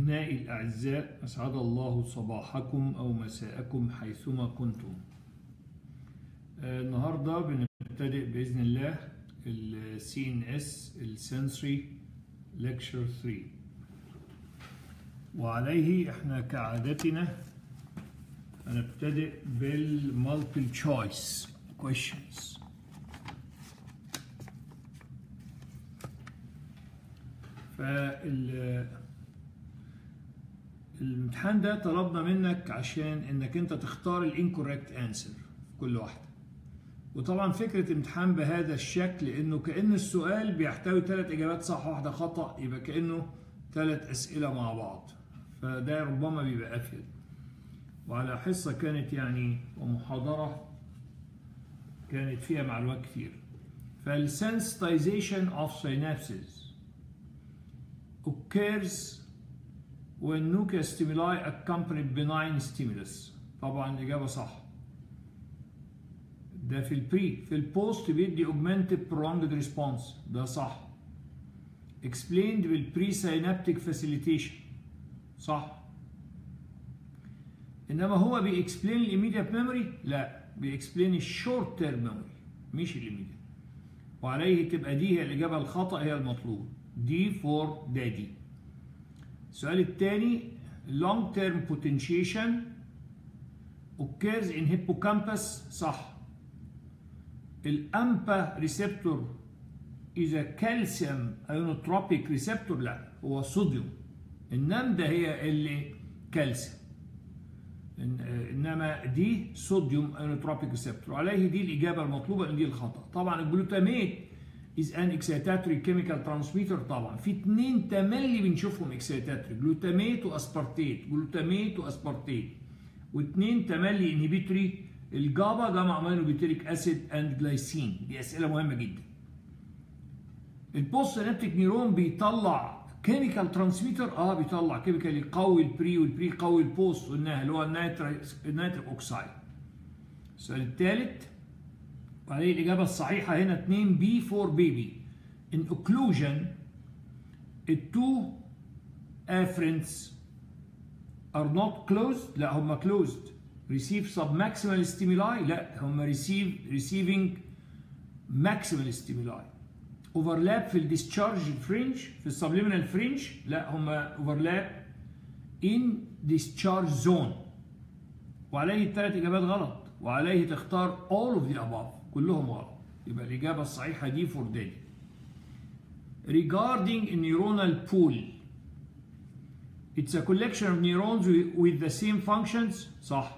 أبنائي الأعزاء أسعد الله صباحكم أو مساءكم حيثما كنتم آه، النهاردة بنبتدئ بإذن الله ال CNS السنسوري ليكتشر 3 وعليه احنا كعادتنا هنبتدئ بالمالتيبل تشويس questions فال الامتحان ده طلبنا منك عشان انك انت تختار الانكوريكت انسر في كل واحده وطبعا فكره امتحان بهذا الشكل انه كان السؤال بيحتوي ثلاث اجابات صح واحده خطا يبقى كانه ثلاث اسئله مع بعض فده ربما بيبقى افيد وعلى حصه كانت يعني ومحاضره كانت فيها معلومات كتير فالسensitization of synapses occurs when nuclear stimuli accompany benign stimulus طبعا الإجابة صح ده في البري في البوست بيدي augmented prolonged response ده صح explained بالبري synaptic facilitation صح انما هو بيكسبلين الايميديت ميموري لا بيكسبلين الشورت تيرم ميموري مش الايميديت وعليه تبقى دي هي الاجابه الخطا هي المطلوب دي فور دادي السؤال الثاني long term potentiation occurs in hippocampus صح الامبا ريسبتور اذا كالسيوم ايونوتروبيك ريسبتور لا هو صوديوم النمده هي اللي كالسيوم انما دي صوديوم ايونوتروبيك ريسبتور عليه دي الاجابه المطلوبه ان دي الخطا طبعا الجلوتاميت از ان اكسيتاتوري كيميكال ترانسميتر طبعا في اثنين تملي بنشوفهم اكسيتاتوري جلوتاميت واسبارتيت جلوتاميت واسبارتيت واثنين تملي انهبيتوري الجابا جاما امينو بيتريك اسيد اند جلايسين دي اسئله مهمه جدا البوست سينابتيك نيرون بيطلع كيميكال ترانسميتر اه بيطلع كيميكال يقوي البري والبري يقوي البوست قلناها اللي هو النيتريك اوكسايد السؤال الثالث وعليه الإجابة الصحيحة هنا 2 بي 4 بيبي in occlusion the two afferents are not closed لا هم closed receive submaximal stimuli لا هم receive receiving maximal stimuli overlap في الديسشارج فرنج في السبليمينال فرنج لا هم overlap in discharge zone وعليه الثلاث إجابات غلط وعليه تختار all of the above كلهم غلط يبقى الإجابة الصحيحة دي فور دادي regarding a neuronal pool it's a collection of neurons with the same functions صح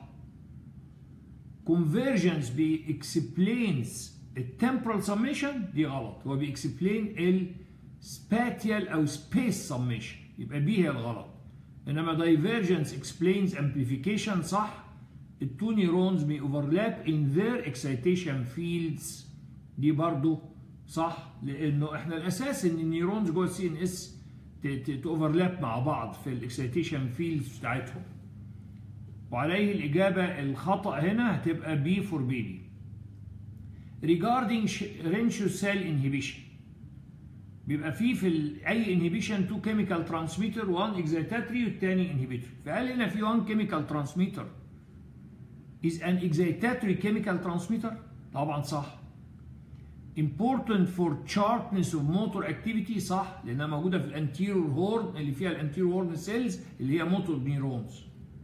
convergence بي explains a temporal summation دي غلط هو بي explain ال spatial أو space summation يبقى بي هي الغلط إنما divergence explains amplification صح التو نيرونز may overlap in their excitation fields دي برضو صح لانه احنا الاساس ان النيرونز جوه السي ان اس تاوفرلاب مع بعض في الاكسيتيشن فيلدز بتاعتهم وعليه الاجابه الخطا هنا هتبقى بي فور بيبي regarding رينشو سيل inhibition بيبقى فيه في اي انهبيشن تو كيميكال ترانسميتر وان اكزيتاتري والتاني انهبيتور فقال هنا في وان كيميكال ترانسميتر is an excitatory chemical transmitter طبعا صح important for sharpness of motor activity صح لانها موجوده في الانتيرور هورن اللي فيها الانتيرور هورن سيلز اللي هي موتور نيرونز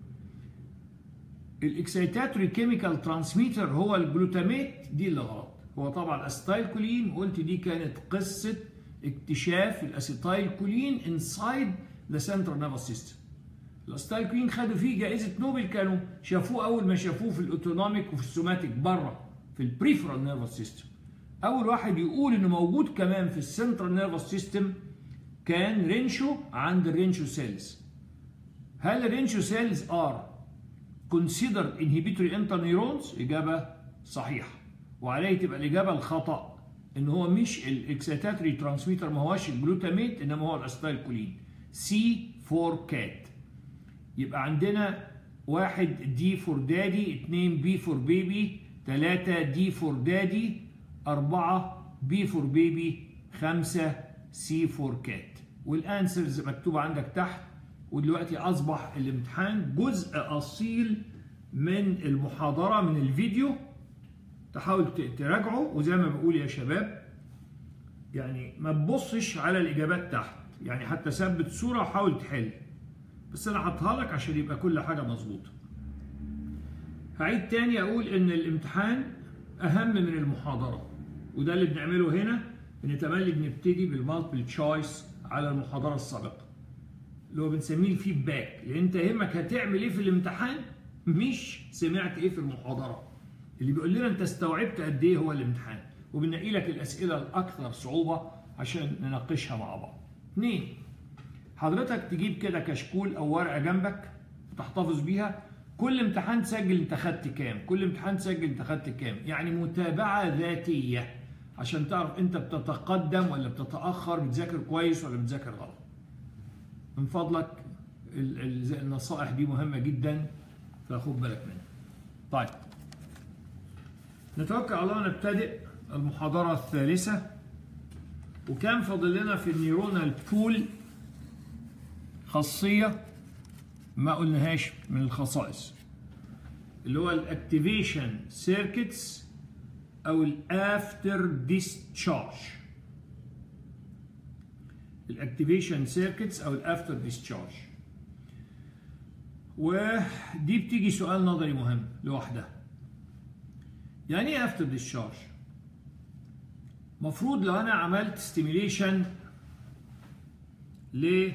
الاكسيتاتوري كيميكال ترانسميتر هو الجلوتاميت دي اللي غلط هو طبعا اسيتايل كولين قلت دي كانت قصه اكتشاف الاسيتايل كولين انسايد ذا سنترال نيرفس سيستم الاسيتايل كولين خدوا فيه جائزه نوبل كانوا شافوه اول ما شافوه في الاوتونوميك وفي السوماتيك بره في البريفرال نيرفس سيستم اول واحد يقول انه موجود كمان في السنترال نيرفس سيستم كان رينشو عند الرينشو سيلز هل الرينشو سيلز ار considered inhibitory interneurons اجابه صحيحه وعليه تبقى الاجابه الخطا ان هو مش الاكسيتاتري ترانسميتر ما هوش الجلوتاميت انما هو الاسيتايل كولين سي 4 كات يبقى عندنا واحد دي فور دادي اتنين بي فور بيبي تلاتة دي فور دادي أربعة بي فور بيبي خمسة سي فور كات والانسرز مكتوبة عندك تحت ودلوقتي اصبح الامتحان جزء اصيل من المحاضره من الفيديو تحاول تراجعه وزي ما بقول يا شباب يعني ما تبصش على الاجابات تحت يعني حتى ثبت صوره وحاول تحل بس انا حاطها لك عشان يبقى كل حاجه مظبوطه هعيد تاني اقول ان الامتحان اهم من المحاضره وده اللي بنعمله هنا بنتملي بنبتدي بالمالتيبل تشويس على المحاضره السابقه اللي هو بنسميه الفيدباك لان انت يهمك هتعمل ايه في الامتحان مش سمعت ايه في المحاضره اللي بيقول لنا انت استوعبت قد ايه هو الامتحان وبنقي لك الاسئله الاكثر صعوبه عشان نناقشها مع بعض اثنين حضرتك تجيب كده كشكول او ورقه جنبك تحتفظ بيها كل امتحان تسجل انت خدت كام كل امتحان تسجل انت خدت كام يعني متابعه ذاتيه عشان تعرف انت بتتقدم ولا بتتاخر بتذاكر كويس ولا بتذاكر غلط من فضلك النصائح دي مهمه جدا فخد بالك منها طيب نتوكل على الله نبتدئ المحاضرة الثالثة وكان فاضل لنا في النيورونال بول خاصية ما قلناهاش من الخصائص اللي هو الاكتيفيشن سيركتس او الافتر ديسشارج الاكتيفيشن سيركتس او الافتر ديسشارج ودي بتيجي سؤال نظري مهم لوحدها يعني ايه افتر ديسشارج مفروض لو انا عملت ستيميليشن ل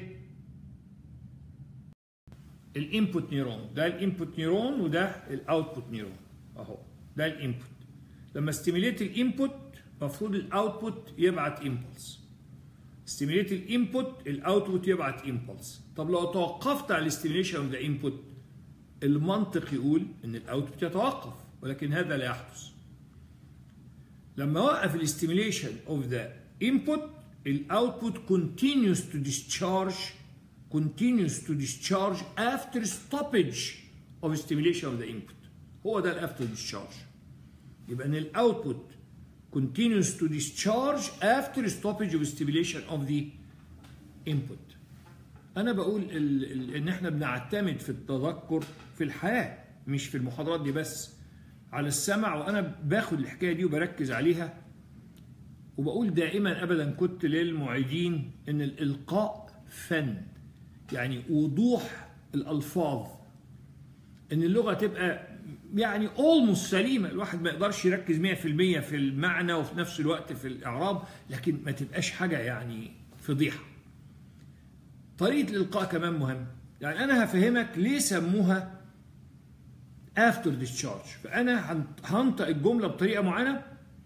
الانبوت نيرون ده الانبوت نيرون وده الاوتبوت نيرون اهو ده الانبوت لما ستيميليت الانبوت المفروض الاوتبوت يبعت امبلس ستيميليت الانبوت الاوتبوت يبعت امبلس طب لو توقفت على الاستيميليشن اوف ذا انبوت المنطق يقول ان الاوتبوت يتوقف ولكن هذا لا يحدث لما اوقف الاستيميليشن اوف ذا انبوت الاوتبوت continues to discharge continues to discharge after stoppage of stimulation of the input هو ده الافتر discharge يبقى ان الاوتبوت continues to discharge after stoppage of stimulation of the input انا بقول ال ال ان احنا بنعتمد في التذكر في الحياه مش في المحاضرات دي بس على السمع وانا باخد الحكايه دي وبركز عليها وبقول دائما ابدا كنت للمعيدين ان الالقاء فن يعني وضوح الالفاظ ان اللغه تبقى يعني اولموست سليمه الواحد ما يقدرش يركز 100% في المعنى وفي نفس الوقت في الاعراب لكن ما تبقاش حاجه يعني فضيحه طريقه الالقاء كمان مهم يعني انا هفهمك ليه سموها افتر ديسشارج فانا هنطق الجمله بطريقه معينه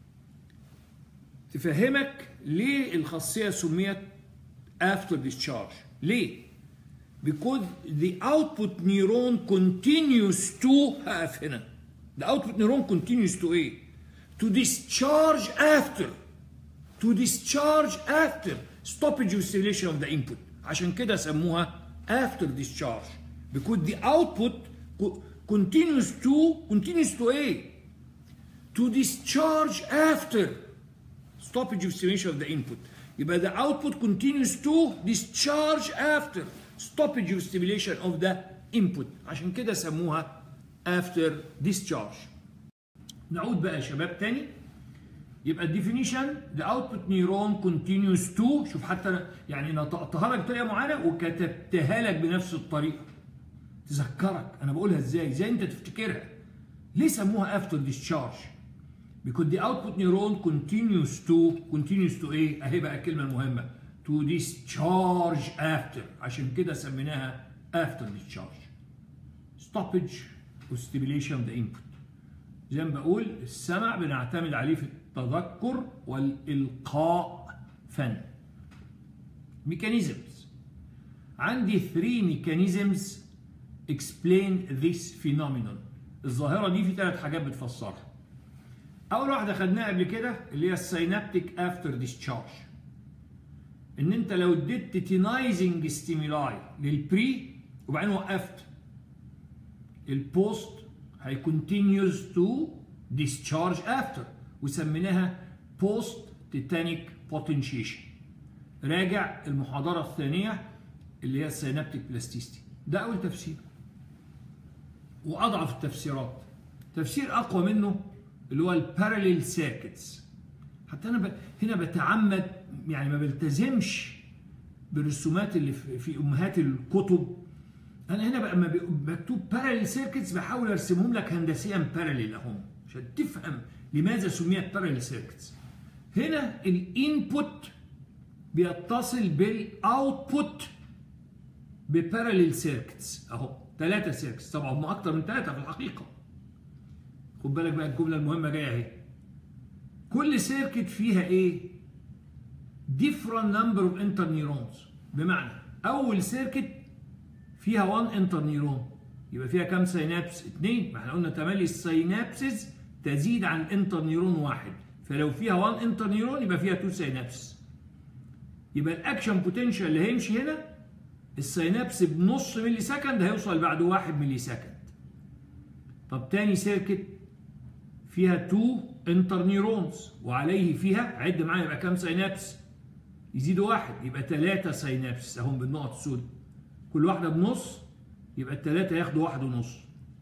تفهمك ليه الخاصيه سميت افتر ديسشارج ليه because the output neuron continues to هقف هنا the output neuron continues to ايه to discharge after to discharge after stoppage of stimulation of the input عشان كده سموها after discharge because the output continues to continues to ايه to discharge after stoppage of stimulation of the input يبقى the output continues to discharge after stoppage of stimulation of the input عشان كده سموها after discharge نعود بقى يا شباب تاني يبقى الديفينيشن the output neuron continues to شوف حتى يعني نطقتها لك بطريقه معينه وكتبتها لك بنفس الطريقه تذكرك انا بقولها ازاي ازاي انت تفتكرها ليه سموها after discharge because the output neuron continues to continues to ايه اهي بقى الكلمه المهمه to discharge after عشان كده سميناها after discharge stoppage و stimulation of the input زي ما بقول السمع بنعتمد عليه في التذكر والإلقاء فن mechanisms عندي 3 mechanisms explain this phenomenon الظاهرة دي في ثلاث حاجات بتفسرها أول واحدة خدناها قبل كده اللي هي السينابتيك افتر ديسشارج ان انت لو اديت تيتينايزنج ستيمولاي للبري وبعدين وقفت البوست هي continues to discharge after وسميناها post tetanic potentiation راجع المحاضرة الثانية اللي هي السينابتيك بلاستيستي ده اول تفسير واضعف التفسيرات تفسير اقوى منه اللي هو الباراليل سيركتس حتى انا ب... هنا بتعمد يعني ما بلتزمش بالرسومات اللي في, في امهات الكتب انا هنا بقى لما مكتوب باراليل سيركتس بحاول ارسمهم لك هندسيا باراليل اهم عشان تفهم لماذا سميت باراليل سيركتس هنا الانبوت بيتصل بالاوتبوت بباراليل سيركتس اهو ثلاثة سيركتس طبعا هم اكتر من ثلاثة في الحقيقة خد بالك بقى الجملة المهمة جاية اهي كل سيركت فيها ايه different number of interneurons بمعنى اول سيركت فيها 1 انترنيرون يبقى فيها كام سينابس؟ اثنين ما احنا قلنا تملي السينابسز تزيد عن انترنيرون واحد فلو فيها 1 انترنيرون يبقى فيها 2 سينابس يبقى الاكشن بوتنشال اللي هيمشي هنا السينابس بنص ملي سكند هيوصل بعد 1 ملي سكند طب تاني سيركت فيها 2 انترنيرونز وعليه فيها عد معايا يبقى كام سينابس يزيد واحد يبقى 3 سينابس اهم بالنقط السوداء كل واحده بنص يبقى الثلاثه ياخدوا واحد ونص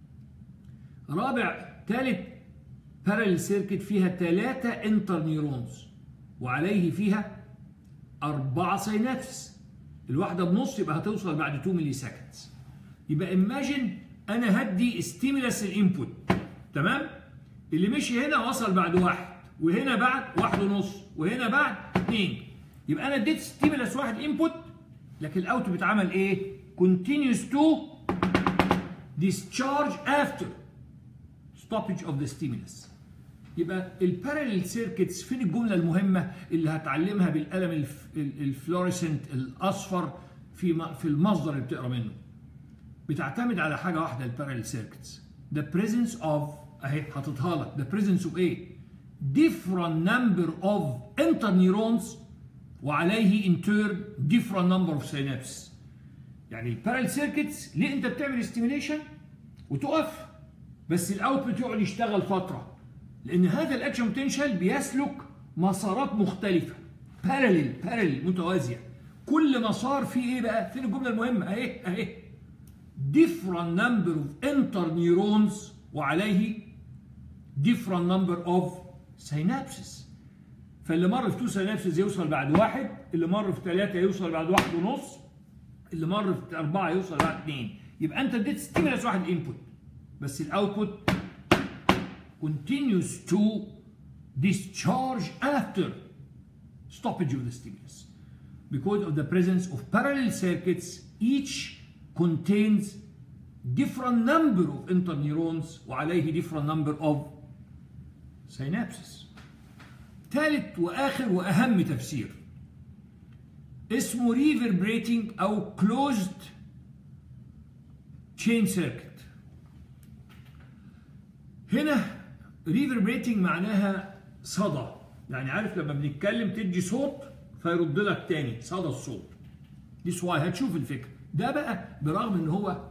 رابع ثالث بارل سيركت فيها ثلاثة انترنيرونز وعليه فيها أربعة سينابس الواحدة بنص يبقى هتوصل بعد 2 ملي سكندز يبقى ايماجن أنا هدي ستيمولاس الانبوت تمام اللي مشي هنا وصل بعد واحد وهنا بعد واحد ونص وهنا بعد اثنين يبقى أنا اديت ستيمولاس واحد انبوت لكن الاوت بيتعمل ايه؟ continues to discharge after stoppage of the stimulus يبقى البارallel سيركتس فين الجمله المهمه اللي هتعلمها بالقلم الفلوريسنت الاصفر في في المصدر اللي بتقرا منه بتعتمد على حاجه واحده البارallel سيركتس the presence of اهي حاططها لك the presence of ايه different number of interneurons وعليه in turn different number of synapses يعني البارل سيركتس ليه انت بتعمل ستيميليشن وتقف بس الاوتبوت يقعد يشتغل فتره لان هذا الاكشن بوتنشال بيسلك مسارات مختلفه بارلل بارلل متوازيه كل مسار فيه ايه بقى فين الجمله المهمه اهي اهي different number of interneurons وعليه different number of synapses فاللي مر في 2 سينابسز يوصل بعد واحد اللي مر في ثلاثة يوصل بعد واحد ونص اللي مر في أربعة يوصل بعد اثنين يبقى أنت اديت ستيمولاس واحد انبوت بس الاوتبوت continues to discharge after stoppage of the stimulus because of the presence of parallel circuits each contains different number of interneurons وعليه different number of synapses ثالث واخر واهم تفسير اسمه ريفربريتنج او كلوزد تشين سيركت هنا ريفربريتنج معناها صدى يعني عارف لما بنتكلم تدي صوت فيرد لك تاني صدى الصوت دي واي هتشوف الفكره ده بقى برغم ان هو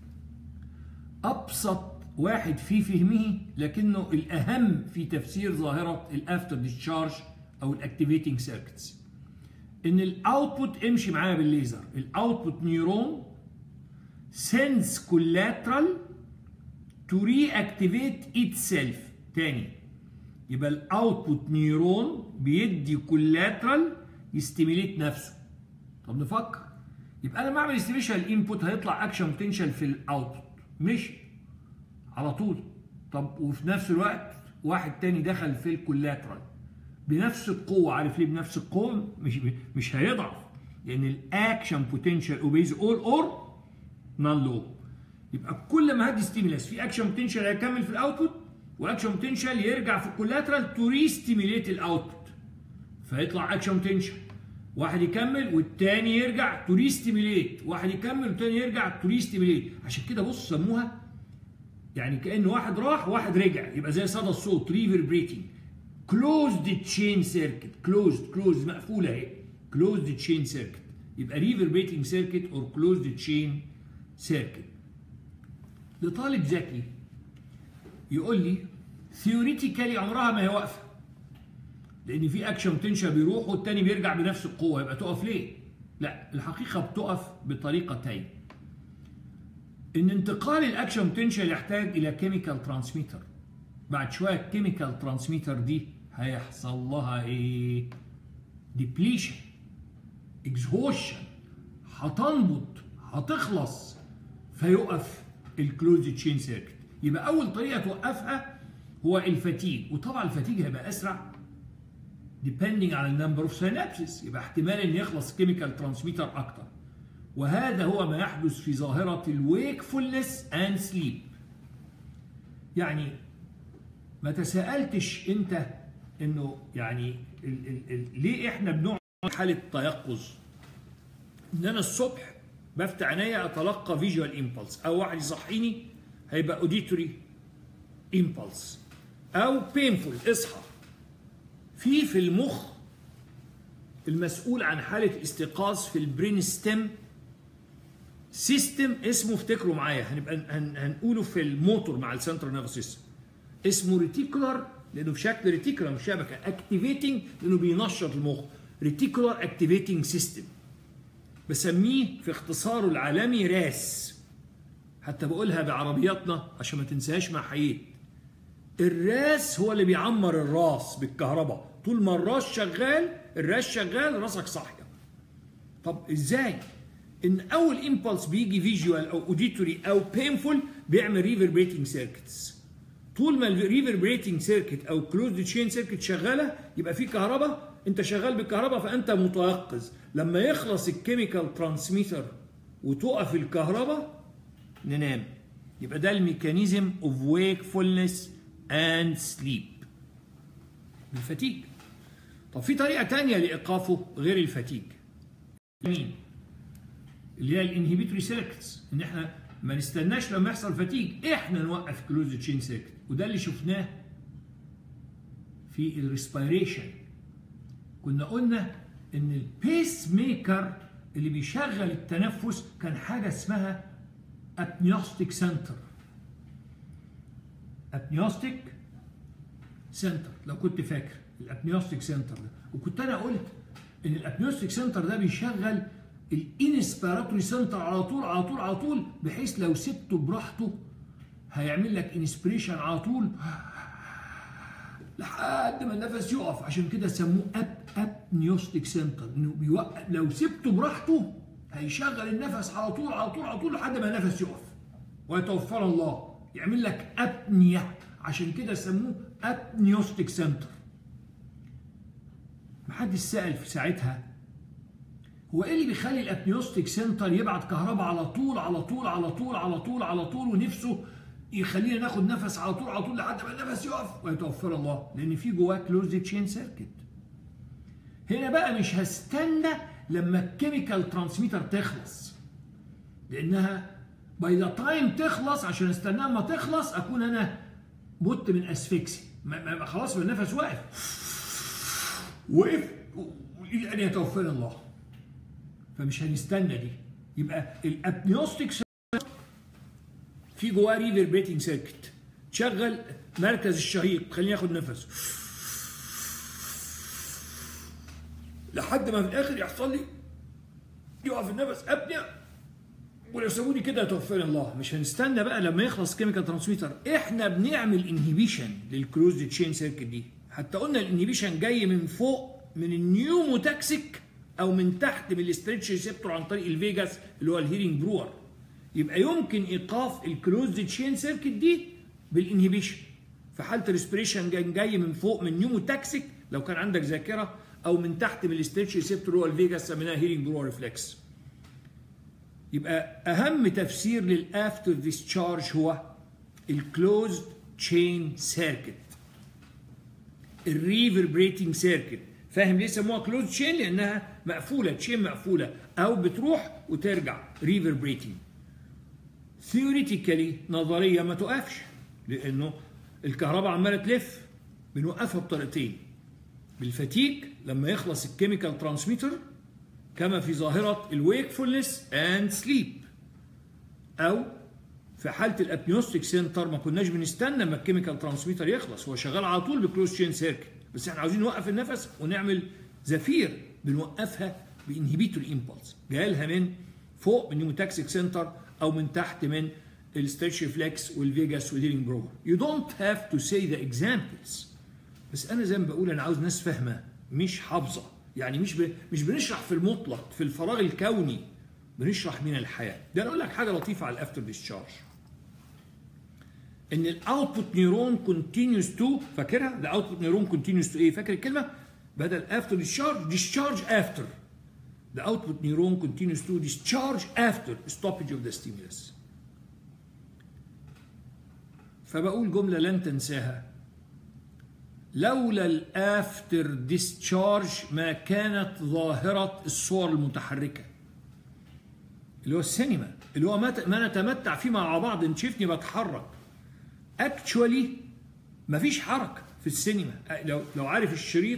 ابسط واحد في فهمه لكنه الاهم في تفسير ظاهره الافتر ديscharge او الاكتيفيتنج سيركتس ان الاوتبوت امشي معايا بالليزر الاوتبوت نيورون sends collateral to reactivate itself تاني يبقى الاوتبوت نيورون بيدي كولاترال يستيميليت نفسه طب نفكر يبقى انا لما اعمل استيميشن الانبوت هيطلع اكشن بوتنشال في الاوتبوت مشي على طول طب وفي نفس الوقت واحد تاني دخل في الكولاترال بنفس القوه عارف ليه بنفس القوه مش مش هيضعف لان الاكشن بوتنشال اوبيز اول اور نون لو يبقى كل ما هدي ستيمولاس في اكشن بوتنشال هيكمل في الاوتبوت واكشن بوتنشال يرجع في الكولاترال تو ريستيميليت الاوتبوت فيطلع اكشن بوتنشال واحد يكمل والتاني يرجع تو ريستيميليت واحد يكمل والتاني يرجع تو ريستيميليت عشان كده بص سموها يعني كان واحد راح واحد رجع يبقى زي صدى الصوت ريفربريتنج كلوزد تشين سيركت كلوزد كلوزد مقفوله اهي كلوزد تشين سيركت يبقى ريفربريتنج سيركت اور كلوزد تشين سيركت لطالب ذكي يقول لي ثيوريتيكالي عمرها ما هي واقفه لان في اكشن بوتنشال بيروح والتاني بيرجع بنفس القوه يبقى تقف ليه؟ لا الحقيقه بتقف بطريقتين ان انتقال الاكشن بوتنشال يحتاج الى كيميكال ترانسميتر بعد شويه الكيميكال ترانسميتر دي هيحصل لها ايه ديبليشن اكزهوشن هتنبض هتخلص فيقف الكلوز تشين سيركت يبقى اول طريقه توقفها هو الفتيج وطبعا الفتيج هيبقى اسرع depending على النمبر اوف synapses يبقى احتمال ان يخلص كيميكال ترانسميتر اكتر وهذا هو ما يحدث في ظاهرة الويكفولنس اند سليب يعني ما تساءلتش انت انه يعني ال ال ال ليه احنا بنقعد حالة تيقظ ان انا الصبح بفتح عينيا اتلقى فيجوال امبلس او واحد يصحيني هيبقى اوديتوري امبلس او بينفول اصحى في في المخ المسؤول عن حالة استيقاظ في البرين ستيم سيستم اسمه افتكروا معايا هنبقى هن هنقوله في الموتور مع السنترال نيرفس سيستم اسمه ريتيكولار لانه في شكل ريتيكولار مش شبكه اكتيفيتنج لانه بينشط المخ ريتيكولار اكتيفيتنج سيستم بسميه في اختصاره العالمي راس حتى بقولها بعربياتنا عشان ما تنساهاش مع حييت الراس هو اللي بيعمر الراس بالكهرباء طول ما الراس شغال الراس شغال راسك صاحيه طب ازاي ان اول امبلس بيجي فيجوال او اوديتوري او بينفول بيعمل ريفربريتنج سيركتس طول ما الريفربريتنج سيركت او كلوزد تشين سيركت شغاله يبقى في كهرباء انت شغال بالكهرباء فانت متيقظ لما يخلص الكيميكال ترانسميتر وتقف الكهرباء ننام يبقى ده الميكانيزم اوف ويكفولنس اند سليب الفتيج طب في طريقه تانية لايقافه غير الفتيج مين اللي هي الانهبيتوري سيركتس ان احنا ما نستناش لما يحصل فتيج احنا نوقف كلوز تشين سيركت وده اللي شفناه في الريسبيريشن كنا قلنا ان البيس ميكر اللي بيشغل التنفس كان حاجه اسمها ابنيوستيك سنتر ابنيوستيك سنتر لو كنت فاكر الابنيوستيك سنتر ده وكنت انا قلت ان الابنيوستيك سنتر ده بيشغل الانسبيراتوري سنتر على طول على طول على طول بحيث لو سبته براحته هيعمل لك انسبريشن على طول لحد ما النفس يقف عشان كده سموه اب ابنيوستيك سنتر انه بيوقف لو سبته براحته هيشغل النفس على طول على طول على طول لحد ما النفس يقف ويتوفر الله يعمل لك ابنيه عشان كده سموه ابنيوستيك سنتر محدش سأل في ساعتها هو ايه اللي بيخلي الابنيوستيك سنتر يبعت كهرباء على طول على طول على طول على طول على طول ونفسه يخلينا ناخد نفس على طول على طول لحد ما النفس يقف ويتوفر الله لان في جواه كلوزد تشين سيركت هنا بقى مش هستنى لما الكيميكال ترانسميتر تخلص لانها باي ذا تايم تخلص عشان استناها ما تخلص اكون انا مت من اسفكسي ما ما خلاص النفس واقف وقف ان يتوفر الله فمش هنستنى دي يبقى الابنيوستيك في جواه ريفربريتنج سيركت تشغل مركز الشهيق خليني اخد نفس لحد ما في الاخر يحصل لي يقف النفس ابنيه ولو سابوني كده توفاني الله مش هنستنى بقى لما يخلص كيميكال ترانسميتر احنا بنعمل انهبيشن للكلوزد تشين سيركت دي حتى قلنا الانهبيشن جاي من فوق من النيوموتاكسيك او من تحت من الاستريتش ريسبتور عن طريق الفيجاس اللي هو الهيرنج برور يبقى يمكن ايقاف الكلوزد تشين سيركت دي بالانهبيشن في حاله الريسبريشن كان جاي من فوق من نيوموتاكسيك لو كان عندك ذاكره او من تحت من الاستريتش ريسبتور اللي هو الفيجاس سميناها هيرنج برور ريفلكس يبقى اهم تفسير للافتر ديسشارج هو الكلوزد تشين سيركت الريفربريتنج سيركت فاهم ليه سموها كلوز تشين لانها مقفوله تشين مقفوله او بتروح وترجع ريفربريتنج ثيوريتيكالي نظريه ما توقفش لانه الكهرباء عماله تلف بنوقفها بطريقتين بالفتيك لما يخلص الكيميكال ترانسميتر كما في ظاهره الويكفولنس اند سليب او في حاله الابنيوستيك سنتر ما كناش بنستنى اما الكيميكال ترانسميتر يخلص هو شغال على طول بكلوز تشين سيركت بس احنا عاوزين نوقف النفس ونعمل زفير بنوقفها بانهبيتوري امبولس جاي لها من فوق من نيوموتاكسيك سنتر او من تحت من الستريتش ريفلكس والفيجاس والهيلينج بروفر يو دونت هاف تو سي ذا اكزامبلز بس انا زي ما بقول انا عاوز ناس فاهمه مش حافظه يعني مش ب... مش بنشرح في المطلق في الفراغ الكوني بنشرح من الحياه ده انا اقول لك حاجه لطيفه على الافتر ديسشارج ان الاوتبوت نيرون كونتينيوس تو فاكرها الاوتبوت نيرون كونتينيوس تو ايه فاكر الكلمه بدل after discharge discharge after the output neuron continues to discharge after stoppage of the stimulus فبقول جملة لن تنساها لولا الافتر ديسشارج ما كانت ظاهرة الصور المتحركة اللي هو السينما اللي هو ما نتمتع فيه مع بعض انت شفتني بتحرك اكشولي مفيش حركة في السينما لو لو عارف الشريط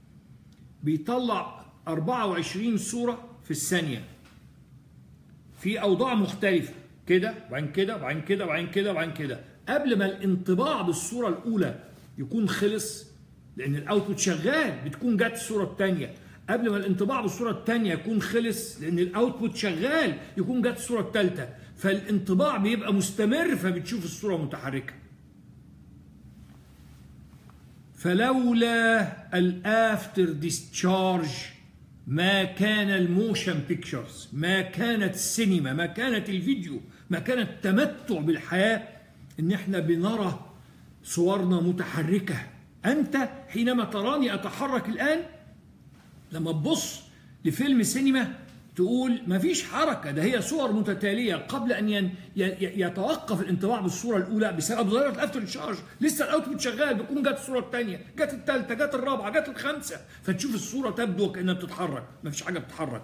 بيطلع 24 صورة في الثانية في أوضاع مختلفة كده وبعدين كده وبعدين كده وبعدين كده وبعدين كده قبل ما الانطباع بالصورة الأولى يكون خلص لأن الأوتبوت شغال بتكون جت الصورة الثانية قبل ما الانطباع بالصورة الثانية يكون خلص لأن الأوتبوت شغال يكون جت الصورة الثالثة فالانطباع بيبقى مستمر فبتشوف الصورة متحركة فلولا الافتر ديسشارج ما كان الموشن بيكتشرز ما كانت السينما ما كانت الفيديو ما كان التمتع بالحياة ان احنا بنرى صورنا متحركة انت حينما تراني اتحرك الان لما تبص لفيلم سينما تقول ما فيش حركة ده هي صور متتالية قبل أن يتوقف الانطباع بالصورة الأولى بسبب ظاهرة الأفتر تشارج لسه الأوتبوت شغال بيكون جت الصورة الثانية جت الثالثة جت الرابعة جت الخامسة فتشوف الصورة تبدو كأنها بتتحرك ما فيش حاجة بتتحرك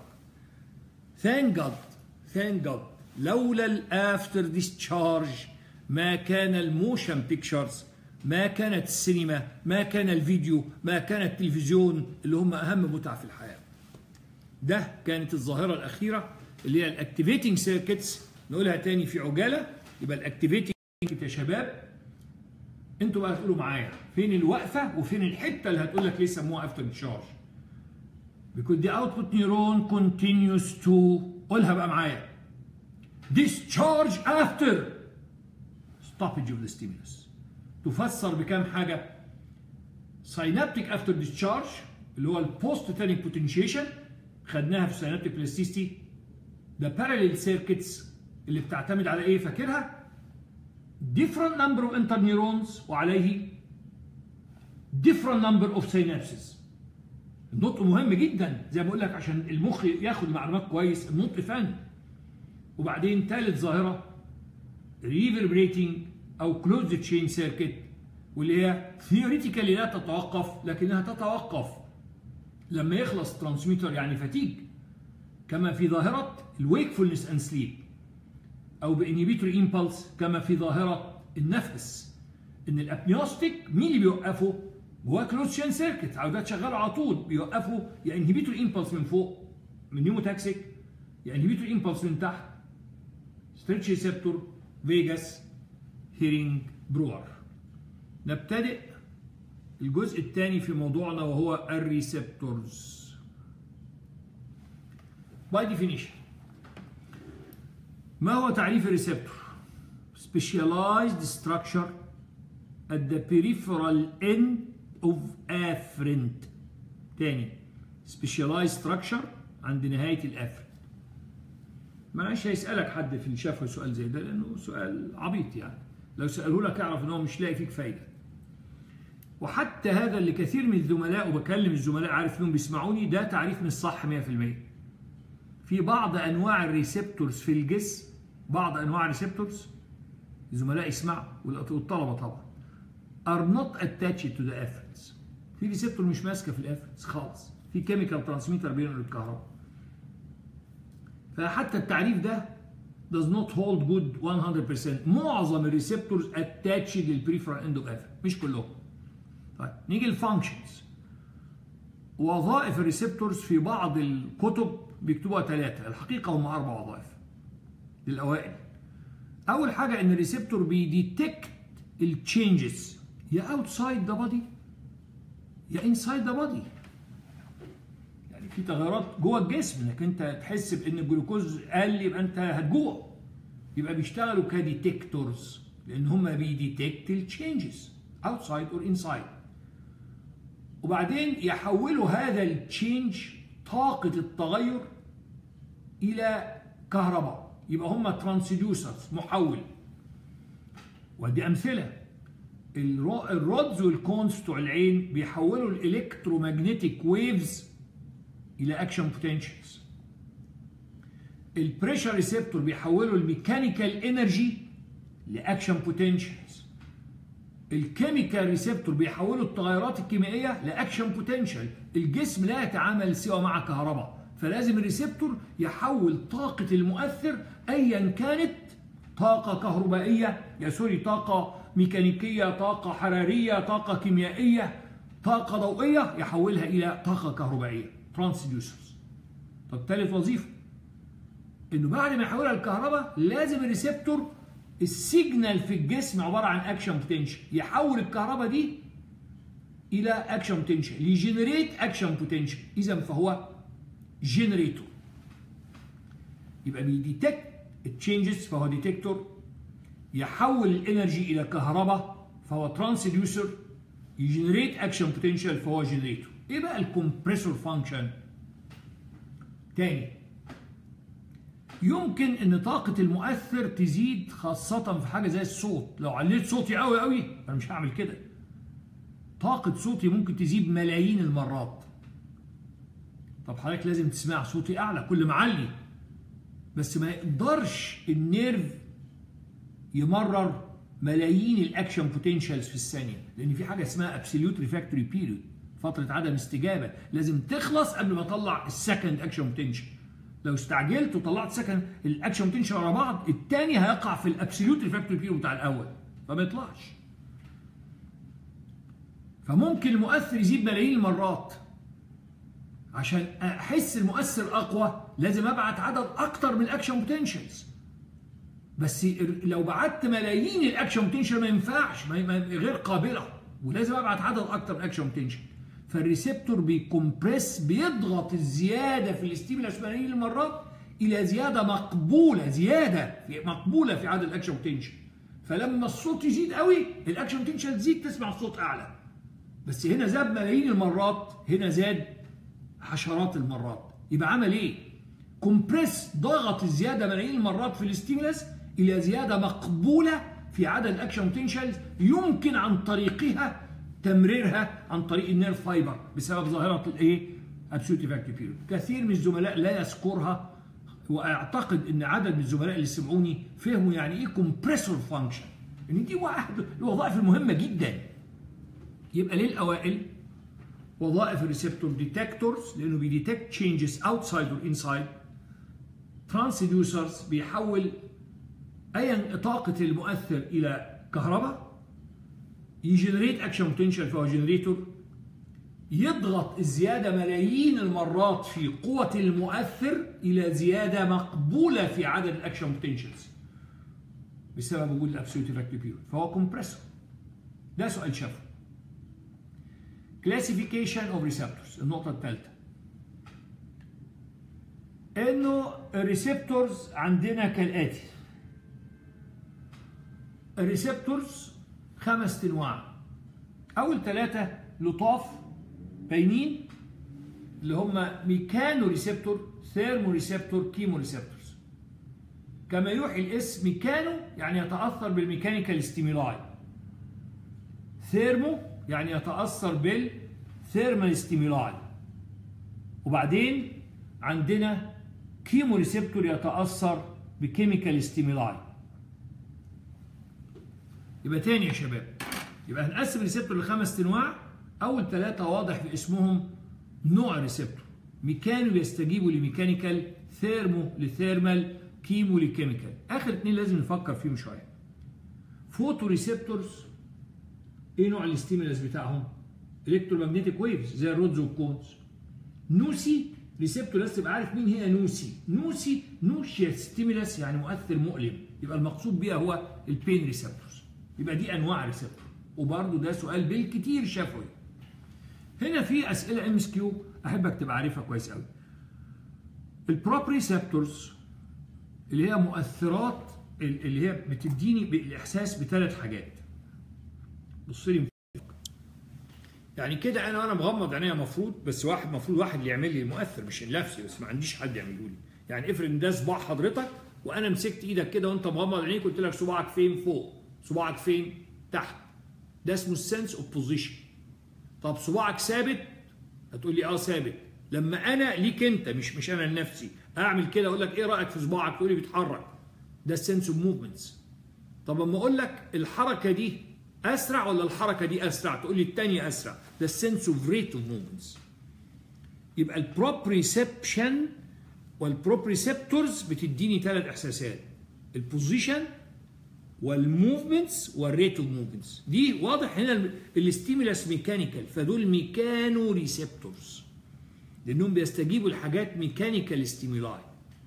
ثانك جاد ثانك جاد لولا الأفتر ديسشارج ما كان الموشن بيكتشرز ما كانت السينما ما كان الفيديو ما كان التلفزيون اللي هم أهم متع في الحياة ده كانت الظاهرة الأخيرة اللي هي الاكتيفيتنج سيركتس نقولها تاني في عجالة يبقى الاكتيفيتنج يا شباب انتوا بقى تقولوا معايا فين الوقفة وفين الحتة اللي هتقول لك ليه سموها افتر تشارج because the output neuron continues to قولها بقى معايا discharge after stoppage of the stimulus تفسر بكام حاجة synaptic after discharge اللي هو البوست تانيك بوتنشيشن خدناها في سينابتيك بلاستيستي ده باراليل سيركتس اللي بتعتمد على ايه فاكرها different number of interneurons وعليه different number of synapses النطق مهم جدا زي ما بقول لك عشان المخ ياخد معلومات كويس النطق فن وبعدين ثالث ظاهره reverberating او closed chain circuit واللي هي theoretically لا تتوقف لكنها تتوقف لما يخلص ترانسميتر يعني فتيج كما في ظاهرة الويكفولنس اند سليب أو بانهبيتوري امبلس كما في ظاهرة النفس إن الأبنيوستيك مين اللي بيوقفه؟ جواه كلوز شين سيركت عودات شغالة على طول بيوقفوا يا انهبيتوري امبلس من فوق من نيوموتاكسيك يا انهبيتوري امبلس من تحت ستريتش ريسبتور فيجاس هيرينج برور نبتدئ الجزء الثاني في موضوعنا وهو الريسبتورز باي ديفينيشن ما هو تعريف الريسبتور specialized structure at the peripheral end of afferent تاني specialized structure عند نهاية الافرنت معلش هيسألك حد في الشفوي سؤال زي ده لأنه سؤال عبيط يعني لو سألوه لك اعرف ان هو مش لاقي فيك فايدة وحتى هذا اللي كثير من الزملاء وبكلم الزملاء عارف انهم بيسمعوني ده تعريف مش صح 100% في بعض انواع الريسبتورز في الجسم بعض انواع الريسبتورز الزملاء يسمعوا والطلبه طبعا are not attached to the efferents في ريسبتور مش ماسكه في الافرنس خالص في كيميكال ترانسميتر بينقل الكهرباء فحتى التعريف ده does not hold good 100% معظم الريسبتورز attached للبريفرال اند اوف efferent مش كلهم طيب نيجي الفانكشنز وظائف الريسبتورز في بعض الكتب بيكتبوها ثلاثة الحقيقة هم أربع وظائف للأوائل أول حاجة إن الريسبتور بيديتكت التشينجز يا اوتسايد ذا بودي يا انسايد ذا بودي يعني في تغيرات جوه الجسم انك انت تحس بان الجلوكوز قل يبقى انت هتجوع يبقى بيشتغلوا كديتكتورز لان هم بيديتكت التشينجز اوتسايد اور انسايد وبعدين يحولوا هذا التشينج طاقة التغير إلى كهرباء يبقى هم ترانسديوسرز محول ودي أمثلة الرودز والكونز بتوع العين بيحولوا الالكترومagnetic ويفز الى اكشن بوتنشالز البريشر ريسبتور بيحولوا الميكانيكال انرجي لاكشن بوتنشالز الكيميكال ريسبتور بيحولوا التغيرات الكيميائيه لاكشن بوتنشال الجسم لا يتعامل سوى مع كهرباء فلازم الريسبتور يحول طاقه المؤثر ايا كانت طاقه كهربائيه يا سوري طاقه ميكانيكيه طاقه حراريه طاقه كيميائيه طاقه ضوئيه يحولها الى طاقه كهربائيه ترانسديوسرز طب ثالث وظيفه انه بعد ما يحولها الكهرباء لازم الريسبتور السيجنال في الجسم عباره عن اكشن بوتنشال يحول الكهرباء دي الى اكشن بوتنشال يجنريت اكشن بوتنشال اذا فهو جنريتور يبقى بيديتكت التشينجز فهو ديتكتور يحول الانرجي الى كهرباء فهو ترانسديوسر يجنريت اكشن بوتنشال فهو جنريتور ايه بقى الكمبريسور فانكشن تاني يمكن ان طاقة المؤثر تزيد خاصة في حاجة زي الصوت لو عليت صوتي قوي قوي انا مش هعمل كده طاقة صوتي ممكن تزيد ملايين المرات طب حضرتك لازم تسمع صوتي اعلى كل ما علي بس ما يقدرش النيرف يمرر ملايين الاكشن بوتنشالز في الثانيه لان في حاجه اسمها ابسوليوت ريفاكتوري بيريود فتره عدم استجابه لازم تخلص قبل ما اطلع السكند اكشن بوتنشال لو استعجلت وطلعت سكند الاكشن بوتنشال ورا بعض الثاني هيقع في الابسوليوت ريفاكتوري بيريود بتاع الاول فما يطلعش فممكن المؤثر يزيد ملايين المرات عشان احس المؤثر اقوى لازم ابعت عدد اكتر من الاكشن بوتنشالز بس لو بعت ملايين الاكشن بوتنشال ما ينفعش ما غير قابله ولازم ابعت عدد اكتر من الاكشن بوتنشال فالريسبتور بيكمبريس بيضغط الزياده في الاستيمولاس ملايين المرات الى زياده مقبوله زياده مقبوله في عدد الاكشن بوتنشال فلما الصوت يزيد قوي الاكشن بوتنشال تزيد تسمع الصوت اعلى بس هنا زاد ملايين المرات هنا زاد عشرات المرات يبقى عمل ايه كومبريس ضغط الزياده ملايين المرات في الاستيمولاس الى زياده مقبوله في عدد الاكشن بوتنشالز يمكن عن طريقها تمريرها عن طريق النيرف فايبر بسبب ظاهره الايه ابسولوت افكتيف بيريود كثير من الزملاء لا يذكرها واعتقد ان عدد من الزملاء اللي سمعوني فهموا يعني ايه كومبريسور فانكشن ان دي واحد الوظائف المهمه جدا يبقى للاوائل وظائف الريسبتور ديتكتورز لانه بيديتكت تشينجز اوتسايد اور انسايد ترانسديوسرز بيحول ايا طاقه المؤثر الى كهرباء يجنريت اكشن بوتنشال فهو جنريتور يضغط الزياده ملايين المرات في قوه المؤثر الى زياده مقبوله في عدد الاكشن بوتنشالز بسبب وجود الابسولوت افكتيف بيريود فهو كومبريسور ده سؤال شافه كلاسيفيكيشن اوف ريسبتورز النقطه الثالثه انه الريسبتورز عندنا كالاتي الريسبتورز خمس انواع اول ثلاثه لطاف باينين اللي هم ميكانو ريسبتور ثيرمو ريسبتور كيمو ريسبتورز كما يوحي الاسم ميكانو يعني يتاثر بالميكانيكال ستيمولاي ثيرمو يعني يتاثر بالثيرمال ستيمولاي وبعدين عندنا كيمو ريسبتور يتاثر بكيميكال ستيمولاي يبقى تاني يا شباب يبقى هنقسم الريسبتور لخمس انواع اول ثلاثه واضح في اسمهم نوع ريسبتور ميكانو يستجيبوا لميكانيكال ثيرمو لثيرمال كيمو لكيميكال اخر اثنين لازم نفكر فيهم شويه فوتو ريسبتورز ايه نوع الاستيمولاس بتاعهم الكترومagnetic ويفز زي الرودز والكونز نوسي ريسبتور لازم تبقى عارف مين هي نوسي نوسي نوشيا ستيمولاس يعني مؤثر مؤلم يبقى المقصود بيها هو البين ريسبتورز يبقى دي انواع ريسبتور وبرده ده سؤال بالكتير شفوي هنا في اسئله ام اس كيو احبك تبقى عارفها كويس قوي البروبريسبتورز اللي هي مؤثرات اللي هي بتديني الاحساس بثلاث حاجات بص لي يعني كده انا وانا مغمض عينيا المفروض بس واحد المفروض واحد اللي يعمل لي المؤثر مش نفسي بس ما عنديش حد يعمله لي يعني افرض ان ده صباع حضرتك وانا مسكت ايدك كده وانت مغمض عينيك قلت لك صباعك فين فوق صباعك فين تحت ده اسمه السنس اوف بوزيشن طب صباعك ثابت هتقول لي اه ثابت لما انا ليك انت مش مش انا لنفسي اعمل كده اقول لك ايه رايك في صباعك تقول لي بيتحرك ده السنس اوف موفمنتس طب اما اقول لك الحركه دي اسرع ولا الحركه دي اسرع تقول لي الثانيه اسرع ده السنس اوف ريت اوف موفمنتس يبقى البروبريسبشن والبروبريسبتورز بتديني ثلاث احساسات البوزيشن والموفمنتس والريت اوف موفمنتس دي واضح هنا الاستيمولاس ميكانيكال فدول ميكانو ريسبتورز لانهم بيستجيبوا لحاجات ميكانيكال ستيمولاي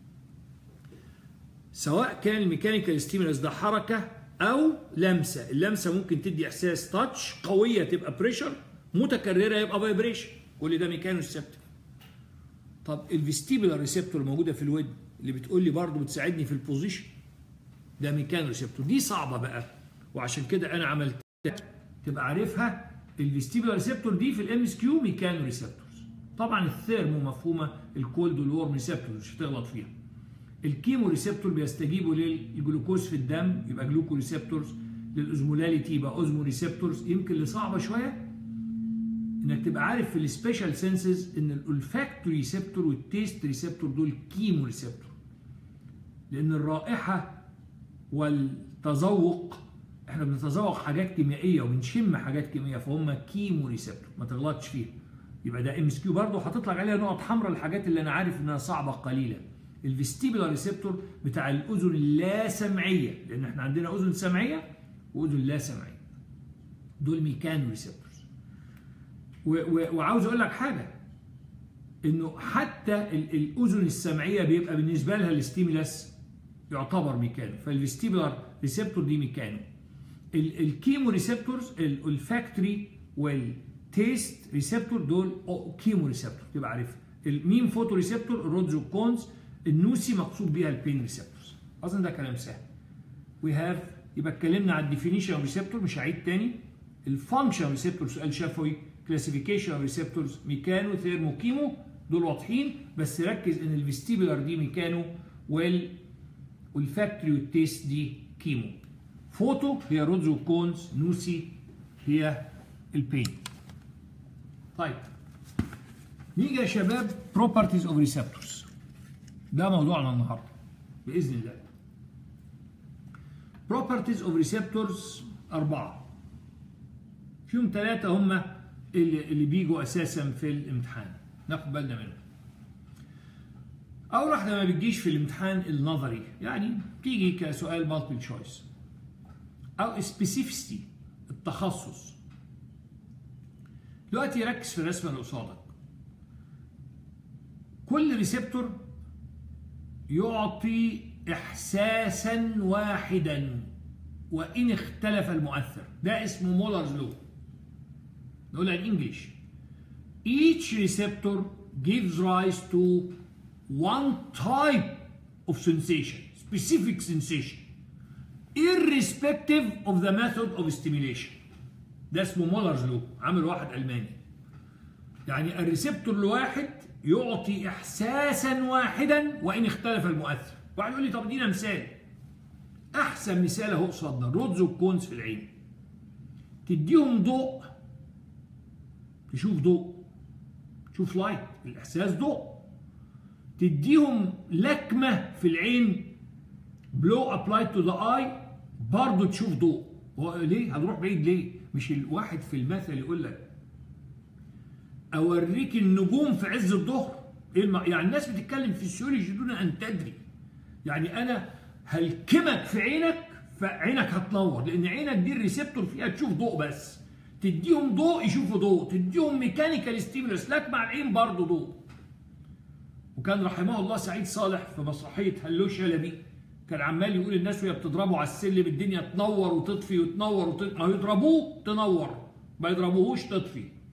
سواء كان الميكانيكال ستيمولاس ده حركه او لمسه اللمسه ممكن تدي احساس تاتش قويه تبقى بريشر متكرره يبقى فايبريشن كل ده ميكانو ريسبتور طب الفيستيبولار ريسبتور موجوده في الودن اللي بتقول لي برضه بتساعدني في البوزيشن ده ميكانو ريسبتور دي صعبه بقى وعشان كده انا عملت تبقى عارفها الفيستيبولار ريسبتور دي في الام اس كيو ميكانو ريسبتورز طبعا الثيرمو مفهومه الكولد والورم ريسبتور مش هتغلط فيها الكيمو ريسبتور بيستجيبوا للجلوكوز في الدم يبقى جلوكو ريسبتورز للاوزمولاليتي يبقى اوزمو ريسبتورز يمكن اللي صعبه شويه انك تبقى عارف في السبيشال سنسز ان الالفاكتوري ريسبتور والتيست ريسبتور دول كيمو ريسبتور لان الرائحه والتذوق احنا بنتذوق حاجات كيميائيه وبنشم حاجات كيميائيه فهم كيمو ريسبتور ما تغلطش فيها يبقى ده ام اس كيو برضه هتطلع عليها نقط حمراء الحاجات اللي انا عارف انها صعبه قليلا الفيستيبولار ريسبتور بتاع الاذن اللا سمعيه لان احنا عندنا اذن سمعيه واذن لا سمعيه دول ميكانو ريسبتورز وعاوز اقول لك حاجه انه حتى الاذن السمعيه بيبقى بالنسبه لها الاستيمولاس يعتبر ميكانو فالفيستيبولار ريسبتور دي ميكانو الكيمو ريسبتورز الفاكتوري والتيست ريسبتور دول كيمو ريسبتور تبقى عارفها الميم فوتو ريسبتور الرودزو كونز النوسي مقصود بيها البين ريسبتورز اظن ده كلام سهل وي هاف يبقى اتكلمنا على الديفينيشن ريسبتور مش هعيد تاني الفانكشن ريسبتور سؤال شفوي كلاسيفيكيشن ريسبتورز ميكانو ثيرمو كيمو دول واضحين بس ركز ان الفيستيبولار دي ميكانو وال والفاكتوري والتيست دي كيمو فوتو هي رودزو كونز نوسي هي البين طيب نيجي يا شباب properties of receptors ده موضوعنا النهارده باذن الله properties of receptors أربعة فيهم ثلاثة هم اللي, اللي بيجوا أساسا في الامتحان ناخد بالنا منهم أول واحدة ما بتجيش في الامتحان النظري يعني تيجي كسؤال مالتيبل تشويس أو specificity التخصص دلوقتي ركز في الرسمة اللي قصادك كل ريسبتور يعطي إحساسا واحدا وإن اختلف المؤثر ده اسمه مولرز لو نقولها انجلش each receptor gives rise to one type of sensation specific sensation irrespective of the method of stimulation ده اسمه مولرز لو عامل واحد الماني يعني الريسبتور الواحد يعطي احساسا واحدا وان اختلف المؤثر واحد يقول لي طب ادينا مثال احسن مثال اهو قصادنا رودز والكونز في العين تديهم ضوء تشوف ضوء تشوف لايت الاحساس ضوء تديهم لكمه في العين بلو ابلايد تو ذا اي برضه تشوف ضوء ليه هنروح بعيد ليه مش الواحد في المثل يقول لك اوريك النجوم في عز الظهر ايه الم... يعني الناس بتتكلم في السيولوجي دون ان تدري يعني انا هلكمك في عينك فعينك هتنور لان عينك دي الريسبتور فيها تشوف ضوء بس تديهم ضوء يشوفوا ضوء تديهم ميكانيكال ستيمولس لك مع العين برضه ضوء وكان رحمه الله سعيد صالح في مسرحيه هلو شلبي كان عمال يقول الناس وهي بتضربه على السلم الدنيا تنور وتطفي وتنور وتطفي ما يضربوه تنور ما يضربوهوش تطفي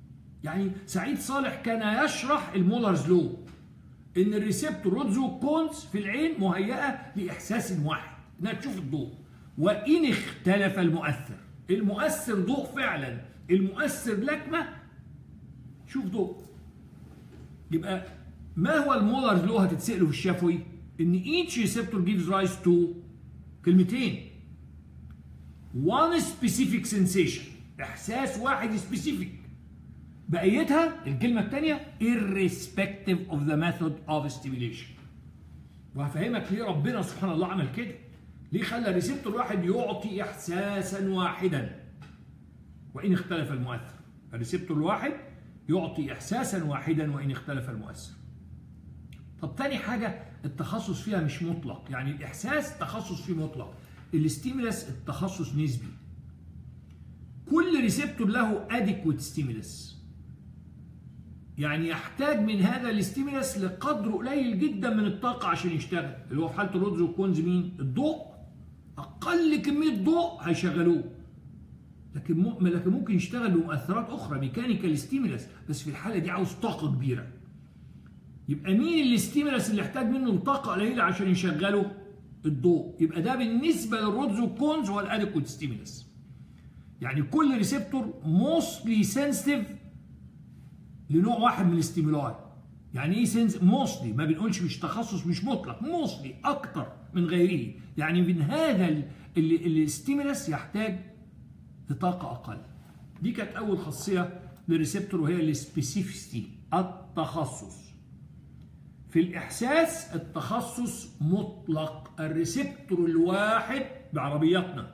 يعني سعيد صالح كان يشرح المولرز لو ان الريسبتور رودزو كونز في العين مهيئه لاحساس واحد انها تشوف الضوء وان اختلف المؤثر المؤثر ضوء فعلا المؤثر لكمه شوف ضوء يبقى ما هو المولرز لو هتتسألوا في الشفوي ان each receptor gives rise to كلمتين one specific sensation احساس واحد specific بقيتها الكلمه الثانيه irrespective of the method of stimulation وهفهمك ليه ربنا سبحان الله عمل كده ليه خلى الريسبتور الواحد يعطي احساسا واحدا وان اختلف المؤثر الريسبتور الواحد يعطي احساسا واحدا وان اختلف المؤثر طب تاني حاجة التخصص فيها مش مطلق يعني الإحساس تخصص فيه مطلق الاستيمولس التخصص نسبي كل ريسبتور له اديكويت ستيمولس يعني يحتاج من هذا الاستيمولس لقدر قليل جدا من الطاقة عشان يشتغل اللي هو في حالة الرودز والكونز مين؟ الضوء أقل كمية ضوء هيشغلوه لكن م... لكن ممكن يشتغل بمؤثرات أخرى ميكانيكال ستيمولس بس في الحالة دي عاوز طاقة كبيرة يبقى مين الاستيمولس اللي احتاج منه طاقه قليله عشان يشغله الضوء يبقى ده بالنسبه للرودز والكونز هو الادكوت ستيمولس يعني كل ريسبتور موستلي سنسيتيف لنوع واحد من الاستيمولاي يعني ايه سنس موستلي ما بنقولش مش تخصص مش مطلق موستلي اكتر من غيره يعني من هذا الاستيمولس يحتاج لطاقه اقل دي كانت اول خاصيه للريسبتور وهي السبيسيفيستي التخصص في الإحساس التخصص مطلق الريسبتور الواحد بعربياتنا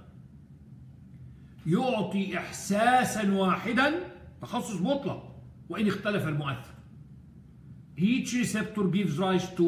يعطي إحساسا واحدا تخصص مطلق وإن اختلف المؤثر Each receptor gives rise to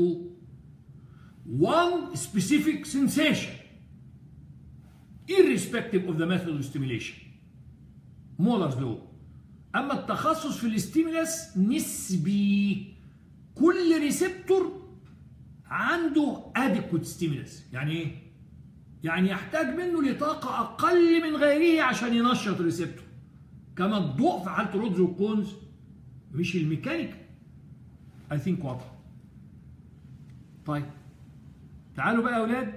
one specific sensation irrespective of the method of stimulation Moller's law أما التخصص في الاستيمولس نسبي كل ريسبتور عنده اديكوت ستيمولس يعني ايه يعني يحتاج منه لطاقه اقل من غيره عشان ينشط الريسبتور كما الضوء في حاله الرودز والكونز مش الميكانيكا اي ثينك واضح طيب تعالوا بقى يا اولاد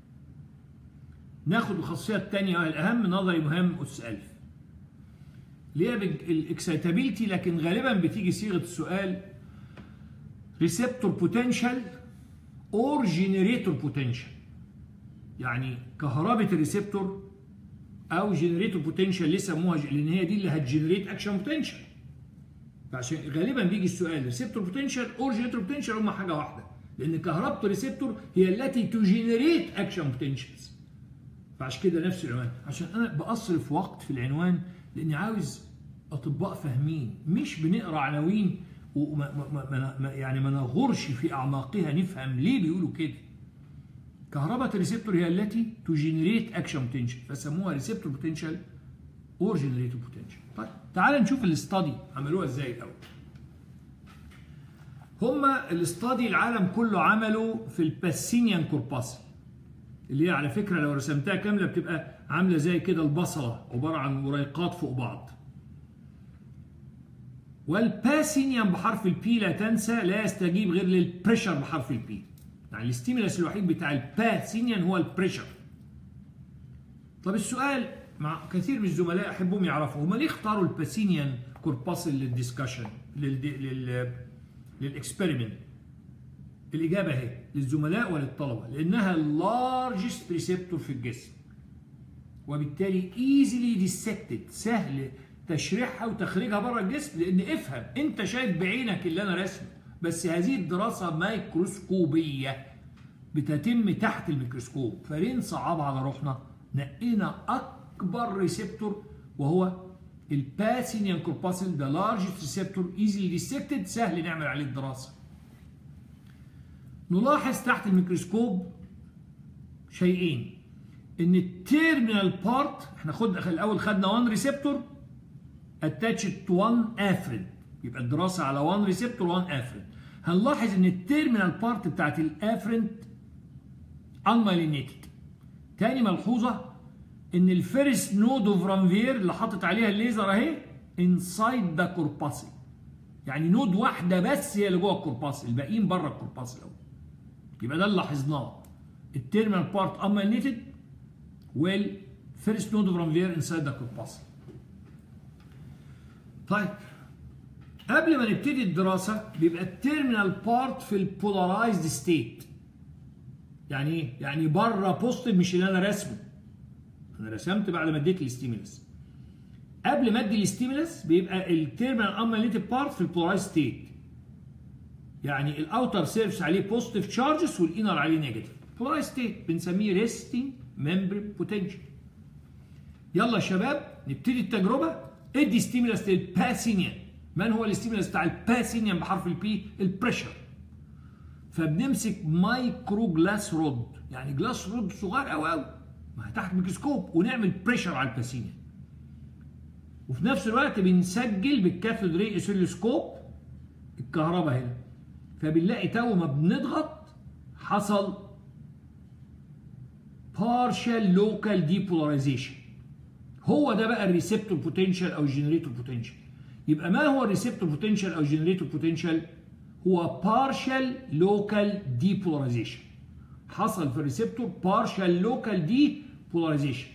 ناخد الخاصيه الثانيه الاهم نظري مهم اس 1000 اللي هي الاكسيتابيلتي لكن غالبا بتيجي صيغه السؤال ريسبتور بوتنشال اور جنريتور بوتنشال يعني كهرباء الريسبتور او جنريتور بوتنشال ليه سموها لان هي دي اللي هتجنريت اكشن بوتنشال فعشان غالبا بيجي السؤال ريسبتور بوتنشال اور جنريتور بوتنشال هم حاجه واحده لان كهرباء الريسبتور هي التي تجنريت اكشن بوتنشالز فعشان كده نفس العنوان عشان انا بأصرف وقت في العنوان لاني عاوز اطباء فاهمين مش بنقرا عناوين وما ما ما يعني ما نغرش في اعماقها نفهم ليه بيقولوا كده كهرباء الريسبتور هي التي تجنريت اكشن بوتنشال فسموها ريسبتور بوتنشال اور جنريتور بوتنشال طيب تعال نشوف الاستادي عملوها ازاي الاول هما الاستادي العالم كله عملوا في الباسينيان كورباسل اللي هي على فكره لو رسمتها كامله بتبقى عامله زي كده البصله عباره عن مريقات فوق بعض والباسينيان بحرف البي لا تنسى لا يستجيب غير للبريشر بحرف البي يعني الاستيمولاس الوحيد بتاع الباسينيان هو البريشر طب السؤال مع كثير من الزملاء احبهم يعرفوا هم ليه اختاروا الباسينيان كورباسل للديسكشن لل للاكسبيرمنت الاجابه اهي للزملاء وللطلبه لانها اللارجست ريسبتور في الجسم وبالتالي ايزيلي ديسكتد سهل تشريحها وتخريجها بره الجسم لان افهم انت شايف بعينك اللي انا رسمه بس هذه الدراسه ميكروسكوبيه بتتم تحت الميكروسكوب فليه نصعبها على روحنا نقينا اكبر ريسبتور وهو الباسينيان كورباسل ده لارجست ريسبتور ايزلي ديسكتد سهل نعمل عليه الدراسه نلاحظ تحت الميكروسكوب شيئين ان التيرمينال بارت احنا خد الاول خدنا 1 ريسبتور اتاتشد تو 1 افرين يبقى الدراسه على 1 ريسبتور 1 افرين هنلاحظ ان التيرمينال بارت بتاعت الافرين انمالينيتد تاني ملحوظه ان الفيرست نود اوف رانفير اللي حاطط عليها الليزر اهي inside the corpuscle يعني نود واحده بس هي اللي جوه الكورباسل الباقيين بره الكورباسل اهو يبقى ده اللي لاحظناه التيرمينال بارت امالينيتد والفيرست نود اوف رانفير انسايد ذا كورباسل طيب قبل ما نبتدي الدراسه بيبقى التيرمينال بارت في البولارايزد ستيت يعني ايه؟ يعني بره بوزيتيف مش اللي انا راسمه انا رسمت بعد ما اديت الاستيمولس قبل ما ادي الاستيمولس بيبقى التيرمينال اماليتد بارت في البولارايز ستيت يعني الاوتر سيرفس عليه بوزيتيف تشارجز والانر عليه نيجاتيف بولارايز ستيت بنسميه ريستنج ممبرين بوتنشال يلا يا شباب نبتدي التجربه ادي ستيمولس للباسينيان من هو الاستيمولس بتاع الباسينيان بحرف البي البريشر فبنمسك مايكرو جلاس رود يعني جلاس رود صغير قوي قوي ما تحت ميكروسكوب ونعمل بريشر على الباسينيان وفي نفس الوقت بنسجل بالكاثود ري اسيلوسكوب الكهرباء هنا فبنلاقي تو ما بنضغط حصل partial local depolarization هو ده بقى الريسبتور بوتنشال او الجنريتور بوتنشال يبقى ما هو الريسبتور بوتنشال او الجنريتور بوتنشال هو partial local depolarization حصل في الريسبتور partial local depolarization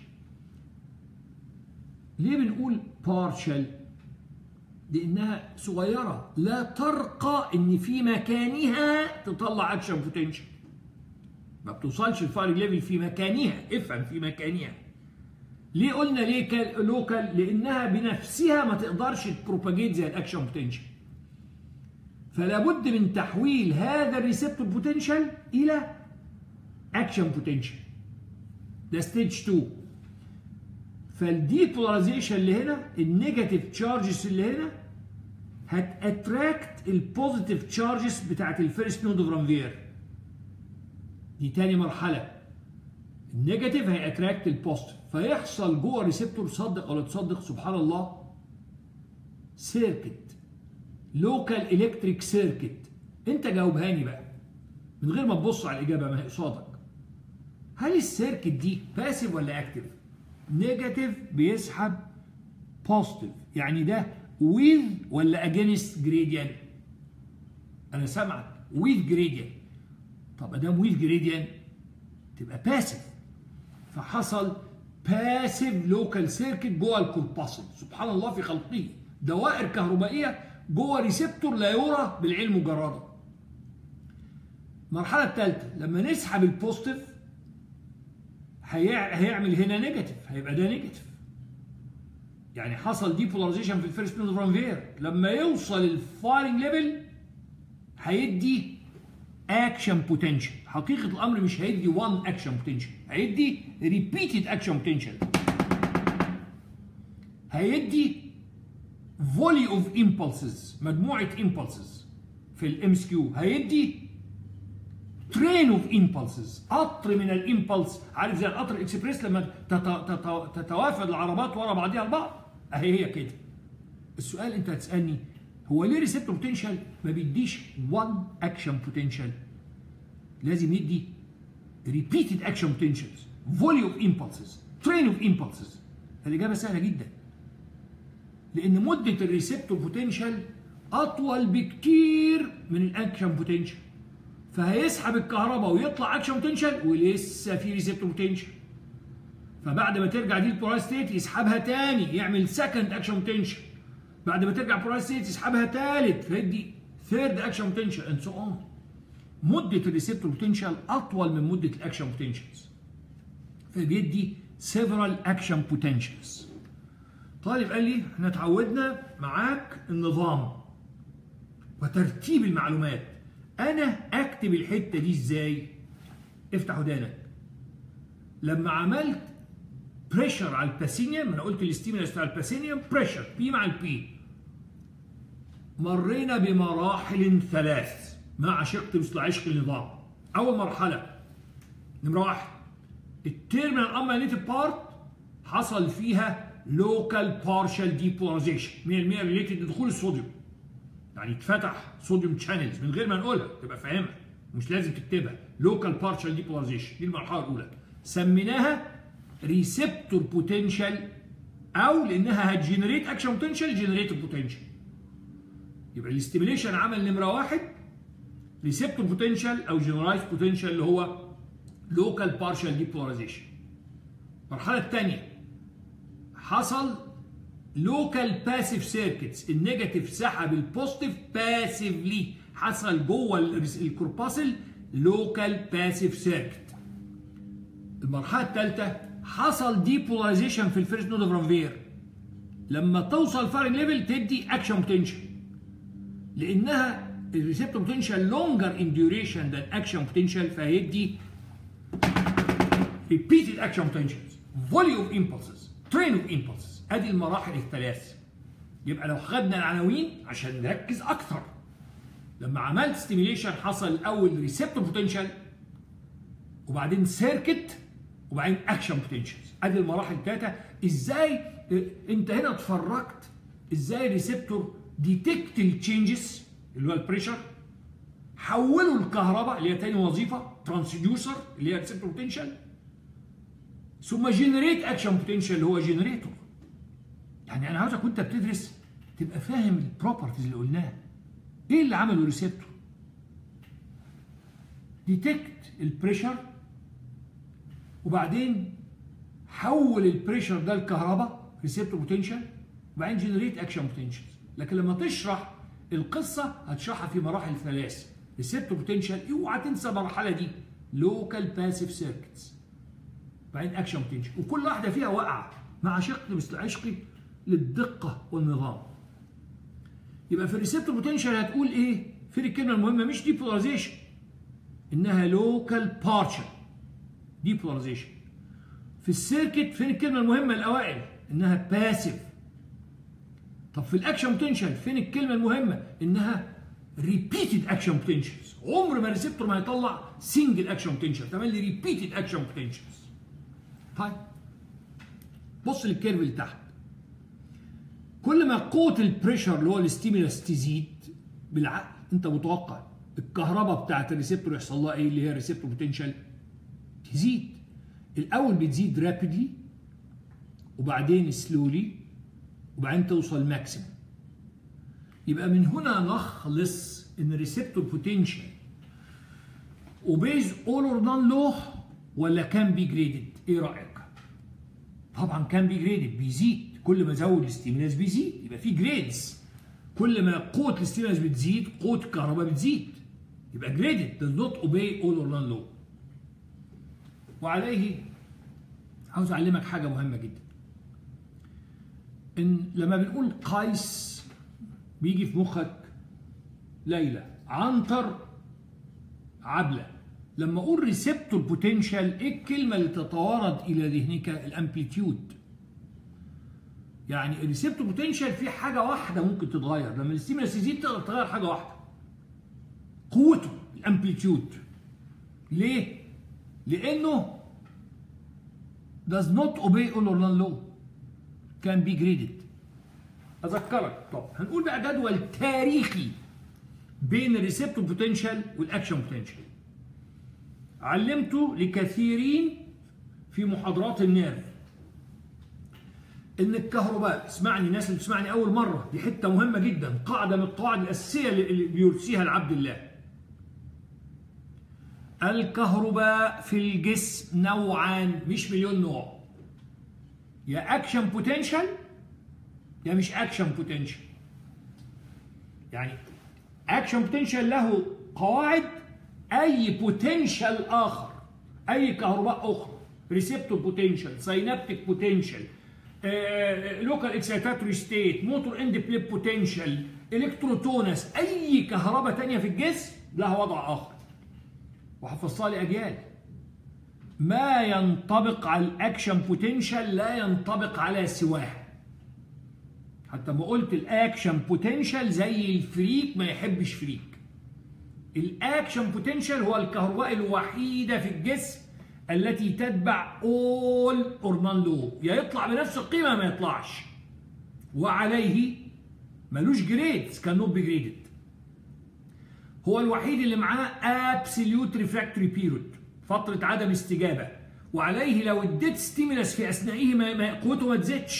ليه بنقول partial لانها صغيره لا ترقى ان في مكانها تطلع اكشن بوتنشال ما بتوصلش الفاير ليفل في مكانها افهم في مكانها ليه قلنا ليه لوكال لانها بنفسها ما تقدرش تبروباجيت زي الاكشن بوتنشال فلا بد من تحويل هذا الريسبتور بوتنشال الى اكشن بوتنشال ده ستيج 2 فالديبولاريزيشن اللي هنا النيجاتيف تشارجز اللي هنا هتاتراكت البوزيتيف تشارجز بتاعت الفيرست نود اوف رانفير دي تاني مرحله النيجاتيف هياتراكت البوزيتيف فيحصل جوه الريسبتور صدق ولا تصدق سبحان الله سيركت لوكال الكتريك سيركت انت جاوبهاني بقى من غير ما تبص على الاجابه ما هي قصادك هل السيركت دي باسيف ولا اكتف نيجاتيف بيسحب بوزيتيف يعني ده with ولا against gradient انا سامعك with gradient طب ادام with gradient تبقى باسيف فحصل باسيف لوكال سيركت جوه الكورباسل سبحان الله في خلقه دوائر كهربائيه جوه ريسبتور لا يرى بالعين مجردا المرحله الثالثه لما نسحب البوزيتيف هيعمل هنا نيجاتيف هيبقى ده نيجاتيف يعني حصل ديبولاريزيشن في الفيرست نود رانفير لما يوصل الفايرنج ليفل هيدي اكشن بوتنشال حقيقه الامر مش هيدي 1 اكشن بوتنشال هيدي ريبيتد اكشن بوتنشال هيدي فولي اوف امبulses مجموعه امبulses في الام اس كيو هيدي ترين اوف امبلسز قطر من الامبلس عارف زي القطر الاكسبريس لما تتوافد العربات ورا بعضها البعض اهي هي كده السؤال انت هتسالني هو ليه ريسبتور بوتنشال ما بيديش 1 اكشن بوتنشال لازم يدي ريبيتد اكشن بوتنشالز فولي اوف امبلسز ترين اوف امبلسز الاجابه سهله جدا لان مده الريسبتور بوتنشال اطول بكتير من الاكشن بوتنشال فهيسحب الكهرباء ويطلع اكشن بوتنشال ولسه في ريسبتور بوتنشال فبعد ما ترجع دي البولارايز ستيت يسحبها تاني يعمل سكند اكشن بوتنشال بعد ما ترجع بولارايز ستيت يسحبها تالت فيدي ثيرد اكشن بوتنشال اند سو اون مده الريسبتور بوتنشال اطول من مده الاكشن بوتنشالز فبيدي several اكشن بوتنشالز طالب قال لي احنا اتعودنا معاك النظام وترتيب المعلومات انا اكتب الحته دي ازاي افتح ودانك لما عملت بريشر على الباسينيوم انا قلت الاستيمولس بتاع الباسينيوم بريشر بي مع البي مرينا بمراحل ثلاث مع شق مثل عشق النظام اول مرحله نمره واحد التيرمينال اماليتيف بارت حصل فيها لوكال بارشال ديبولاريزيشن 100% ريليتد لدخول الصوديوم يعني اتفتح صوديوم شانلز من غير ما نقولها تبقى فاهمها مش لازم تكتبها لوكال بارشال ديبولاريزيشن دي المرحله الاولى سميناها ريسبتور بوتنشال او لانها هتجنريت اكشن بوتنشال جنريت بوتنشال يبقى الاستيميليشن عمل نمره واحد ريسبتور بوتنشال او جنرالايز بوتنشال اللي هو لوكال بارشال ديبولاريزيشن المرحله الثانيه حصل لوكال باسيف سيركتس النيجاتيف سحب البوزيتيف باسيفلي حصل جوه الكورباسل لوكال باسيف سيركت المرحله الثالثه حصل ديبولاريزيشن في الفيرست نود اوف رانفير لما توصل فارن ليفل تدي اكشن بوتنشال لانها الريسبتور بوتنشال لونجر ان ديوريشن ذان اكشن بوتنشال فهيدي repeated action potentials volley of impulses train of impulses ادي المراحل الثلاث يبقى لو خدنا العناوين عشان نركز اكثر لما عملت ستيميليشن حصل الاول ريسبتور بوتنشال وبعدين سيركت وبعدين اكشن بوتنشالز ادي المراحل الثلاثه ازاي انت هنا اتفرجت ازاي الريسبتور ديتكت التشينجز اللي هو البريشر حولوا الكهرباء اللي هي تاني وظيفه ترانسديوسر اللي هي ريسبتور بوتنشال ثم جنريت اكشن بوتنشال اللي هو جنريتور يعني انا عاوزك وانت بتدرس تبقى فاهم البروبرتيز اللي قلناها ايه اللي عمله الريسبتور ديتكت البريشر وبعدين حول البريشر ده لكهرباء ريسبتور بوتنشال وبعدين جنريت اكشن بوتنشال لكن لما تشرح القصه هتشرحها في مراحل ثلاث ريسبتور بوتنشال اوعى تنسى المرحله دي لوكال باسيف سيركتس بعدين اكشن بوتنشال وكل واحده فيها واقعه مع شق مثل عشقي للدقه والنظام يبقى في الريسبتور بوتنشال هتقول ايه في الكلمه المهمه مش ديبولاريزيشن انها لوكال بارشل ديبولاريزيشن في السيركت فين الكلمه المهمه الاوائل انها باسيف طب في الاكشن بوتنشال فين الكلمه المهمه انها ريبيتد اكشن بوتنشالز عمر ما الريسبتور ما هيطلع سنجل اكشن بوتنشال تملي ريبيتد اكشن بوتنشالز طيب بص للكيرف اللي تحت كل ما قوه البريشر اللي هو الستيمولاس تزيد بالعقل انت متوقع الكهرباء بتاعت الريسبتور يحصل لها ايه اللي هي الريسبتور بوتنشال تزيد الاول بتزيد رابيدلي وبعدين سلولي وبعدين توصل ماكسيمم يبقى من هنا نخلص ان الريسبتور بوتنشال وبيز اول اور نون لو ولا كان بي جريدد ايه رايك طبعا كان بي جريدد بيزيد كل ما زود الاستيمولاس بيزيد يبقى في جريدز كل ما قوه الاستيمولاس بتزيد قوه الكهرباء بتزيد يبقى جريدد does not obey all or none law وعليه عاوز اعلمك حاجه مهمه جدا ان لما بنقول قيس بيجي في مخك ليلى عنتر عبله لما اقول ريسبتور بوتنشال ايه الكلمه اللي تتوارد الى ذهنك الامبليتيود يعني الريسبتور بوتنشال في حاجه واحده ممكن تتغير لما الاستيمولاس يزيد تقدر تغير حاجه واحده قوته الامبليتيود ليه لانه does not obey all or none law can be graded اذكرك طب هنقول بقى جدول تاريخي بين الريسبتور بوتنشال والاكشن بوتنشال علمته لكثيرين في محاضرات النيرف ان الكهرباء اسمعني الناس اللي بتسمعني اول مره دي حته مهمه جدا قاعده من القواعد الاساسيه اللي بيرسيها لعبد الله الكهرباء في الجسم نوعان مش مليون نوع يا اكشن بوتنشال يا مش اكشن بوتنشال يعني اكشن بوتنشال له قواعد اي بوتنشال اخر اي كهرباء اخرى ريسبتور بوتنشال ساينابتيك بوتنشال لوكال اكسيتاتوري ستيت موتور اند بليب بوتنشال الكتروتونس اي كهرباء ثانيه في الجسم لها وضع اخر وحفظتها لاجيال ما ينطبق على الاكشن بوتنشال لا ينطبق على سواه حتى ما قلت الاكشن بوتنشال زي الفريك ما يحبش فريك الاكشن بوتنشال هو الكهرباء الوحيده في الجسم التي تتبع اول اور نون لو يا يطلع بنفس القيمه ما يطلعش وعليه ملوش جريدز كان نوت بجريدد هو الوحيد اللي معاه ابسوليوت ريفراكتوري بيريود فتره عدم استجابه وعليه لو اديت ستيمولاس في اثنائه ما قوته ما تزيدش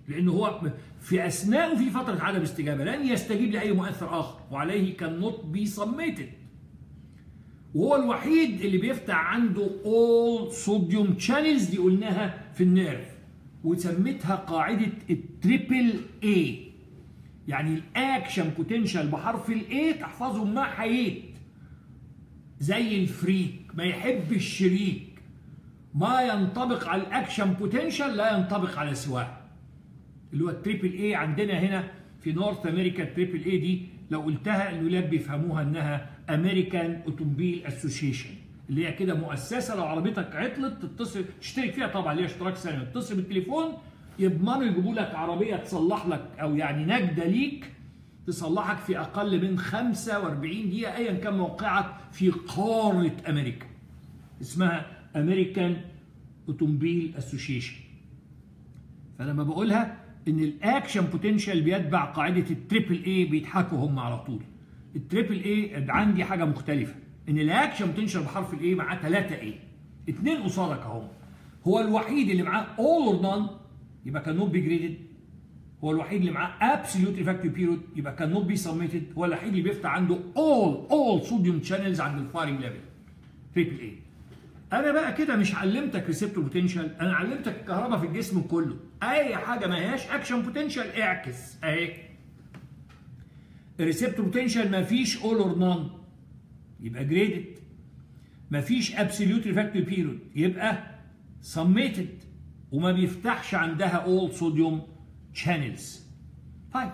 لانه هو في اثناء في فتره عدم استجابه لن يستجيب لاي مؤثر اخر وعليه كان نوت بي سميتد وهو الوحيد اللي بيفتح عنده all صوديوم شانلز دي قلناها في النيرف وسميتها قاعده التريبل اي يعني الاكشن بوتنشال بحرف الاي تحفظه مع حييت زي الفريك ما يحب الشريك ما ينطبق على الاكشن بوتنشال لا ينطبق على سواه اللي هو التريبل اي عندنا هنا في نورث امريكا التريبل اي دي لو قلتها الولاد بيفهموها انها امريكان اوتومبيل اسوشيشن اللي هي كده مؤسسه لو عربيتك عطلت تتصل تشترك فيها طبعا ليها اشتراك سنوي تتصل بالتليفون يضمنوا يجيبوا لك عربيه تصلح لك او يعني نجده ليك تصلحك في اقل من 45 دقيقه ايا كان موقعك في قاره امريكا اسمها امريكان اوتومبيل اسوشيشن فلما بقولها ان الاكشن بوتنشال بيتبع قاعده التريبل اي بيضحكوا هم على طول التريبل اي عندي حاجه مختلفه ان الاكشن بوتنشال بحرف الاي معاه 3 اي اثنين قصادك اهو هو الوحيد اللي معاه اول اور نون يبقى كان نوت بي جريدد هو الوحيد اللي معاه ابسوليوت ريفاكتيف بيريود يبقى كان نوت بي سبميتد هو الوحيد اللي بيفتح عنده اول اول صوديوم شانلز عند الفايرنج ليفل تريبل اي انا بقى كده مش علمتك ريسبتور بوتنشال انا علمتك الكهرباء في الجسم كله اي حاجه ما هياش اكشن بوتنشال اعكس اهي الريسبتور بوتنشال ما فيش اول اور نون يبقى جريدد ما فيش ابسوليوت ريفاكتيف بيريود يبقى سميتد وما بيفتحش عندها اول صوديوم شانلز طيب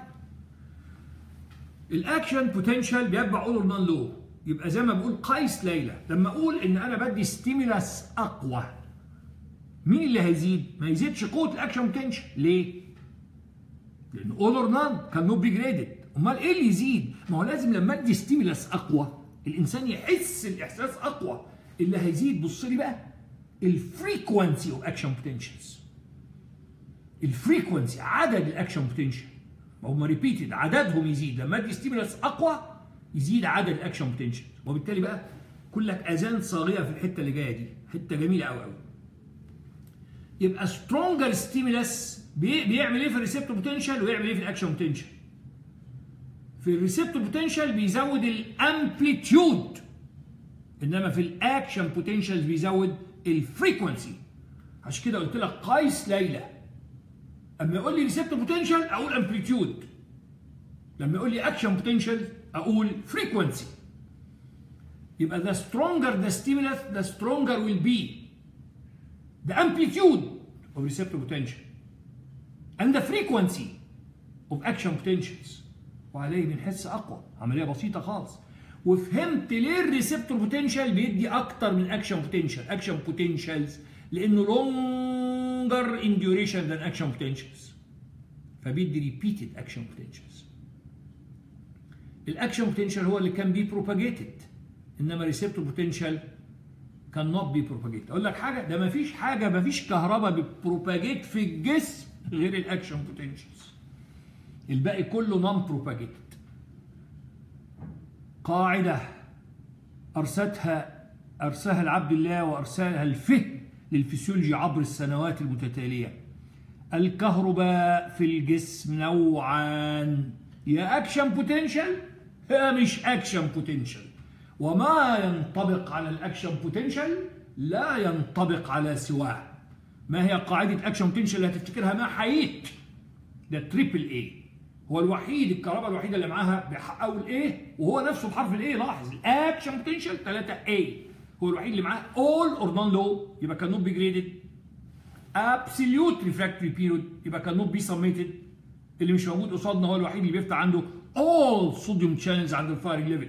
الاكشن بوتنشال بيتبع اول اور نون لو يبقى زي ما بقول قيس ليلى لما اقول ان انا بدي ستيمولاس اقوى مين اللي هيزيد؟ ما يزيدش قوه الاكشن بوتنشال ليه؟ لان اول اور نان كان نوت بي جريدد امال ايه اللي يزيد؟ ما هو لازم لما ادي ستيمولاس اقوى الانسان يحس الاحساس اقوى اللي هيزيد بص لي بقى الفريكونسي اوف اكشن بوتنشالز الفريكونسي عدد الاكشن بوتنشال هم ريبيتد عددهم يزيد لما ادي ستيمولاس اقوى يزيد عدد الاكشن بوتنشال وبالتالي بقى كلك اذان صاغيه في الحته اللي جايه دي حته جميله قوي قوي يبقى سترونجر ستيمولاس بيعمل ايه في الريسبتور بوتنشال ويعمل ايه في الاكشن بوتنشال في الريسبتور بوتنشال بيزود الامبليتيود انما في الاكشن بوتنشال بيزود الفريكونسي عشان كده قلت لك قيس ليلى اما يقول لي ريسبتور بوتنشال اقول امبليتيود لما يقول لي اكشن بوتنشال اقول frequency يبقى the stronger the stimulus the stronger will be the amplitude of receptor potential and the frequency of action potentials وعليه بنحس اقوى عمليه بسيطه خالص وفهمت ليه الريسبتور بوتنشال بيدي اكتر من اكشن بوتنشال اكشن بوتنشالز لانه longer in duration than action potentials فبيدي repeated action potentials الاكشن بوتنشال هو اللي كان بي بروباجيتد انما ريسبتور بوتنشال كان نوت بي بروباجيتد اقول لك حاجه ده ما فيش حاجه ما فيش كهرباء بتبروباجيت في الجسم غير الاكشن بوتنشالز الباقي كله نون بروباجيتد قاعده ارستها ارساها لعبد الله وارساها الفهم للفسيولوجي عبر السنوات المتتاليه الكهرباء في الجسم نوعان يا اكشن بوتنشال هي مش اكشن بوتنشال وما ينطبق على الاكشن بوتنشال لا ينطبق على سواه ما هي قاعده اكشن بوتنشال اللي هتفتكرها ما حييت ده تريبل اي هو الوحيد الكهرباء الوحيده اللي معاها بيحققوا الاي وهو نفسه بحرف الاي لاحظ الاكشن بوتنشال 3 اي هو الوحيد اللي معاه اول اور نون لو يبقى كان نوت بي جريدد ابسوليوت ريفراكتوري بيريود يبقى كان نوت بي سميتد اللي مش موجود قصادنا هو الوحيد اللي بيفتح عنده all صوديوم شانلز عند الفايرنج ليفل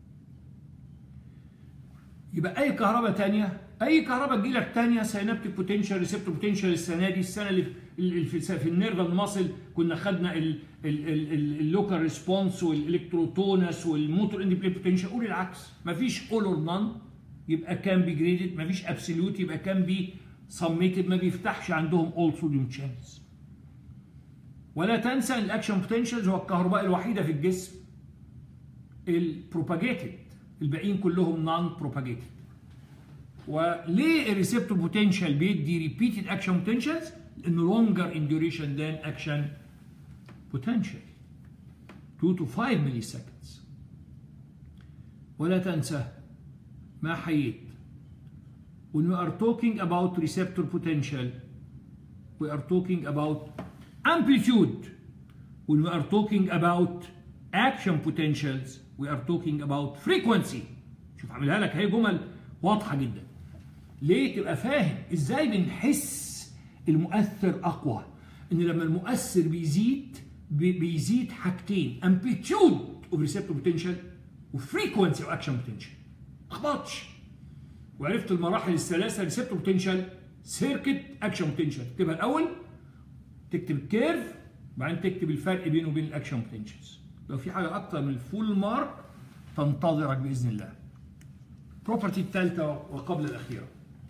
يبقى اي كهرباء ثانيه اي كهرباء تجي لك ثانيه سينابتيك بوتنشال ريسبتور بوتنشال السنه دي السنه اللي في, في النيرفال ماسل كنا خدنا اللوكال ريسبونس والالكتروتونس والموتور اندبندنت بوتنشال قول العكس مفيش اول اور نون يبقى كان بي جريدد مفيش ابسوليوت يبقى كان بي سميتد ما بيفتحش عندهم اول صوديوم شانلز ولا تنسى ان الاكشن بوتنشالز هو الكهرباء الوحيده في الجسم البروباجيتد الباقيين كلهم نون بروباجيتد وليه الريسبتور بوتنشال بيدي ريبيتد اكشن بوتنشالز لانه لونجر ان ديوريشن ذان اكشن بوتنشال 2 to 5 ملي seconds ولا تنسى ما حييت when we are talking about receptor potential we are talking about amplitude when we are talking about action potentials we are talking about frequency شوف عاملها لك هي جمل واضحه جدا ليه تبقى فاهم ازاي بنحس المؤثر اقوى ان لما المؤثر بيزيد بيزيد حاجتين amplitude of receptor potential وفريكونسي او اكشن بوتنشال ما تخبطش وعرفت المراحل الثلاثه ريسبتور بوتنشال سيركت اكشن بوتنشال تكتبها الاول تكتب الكيرف بعدين تكتب الفرق بينه وبين الاكشن بوتنشالز لو في حاجه اكتر من الفول مارك تنتظرك باذن الله بروبرتي الثالثه وقبل الاخيره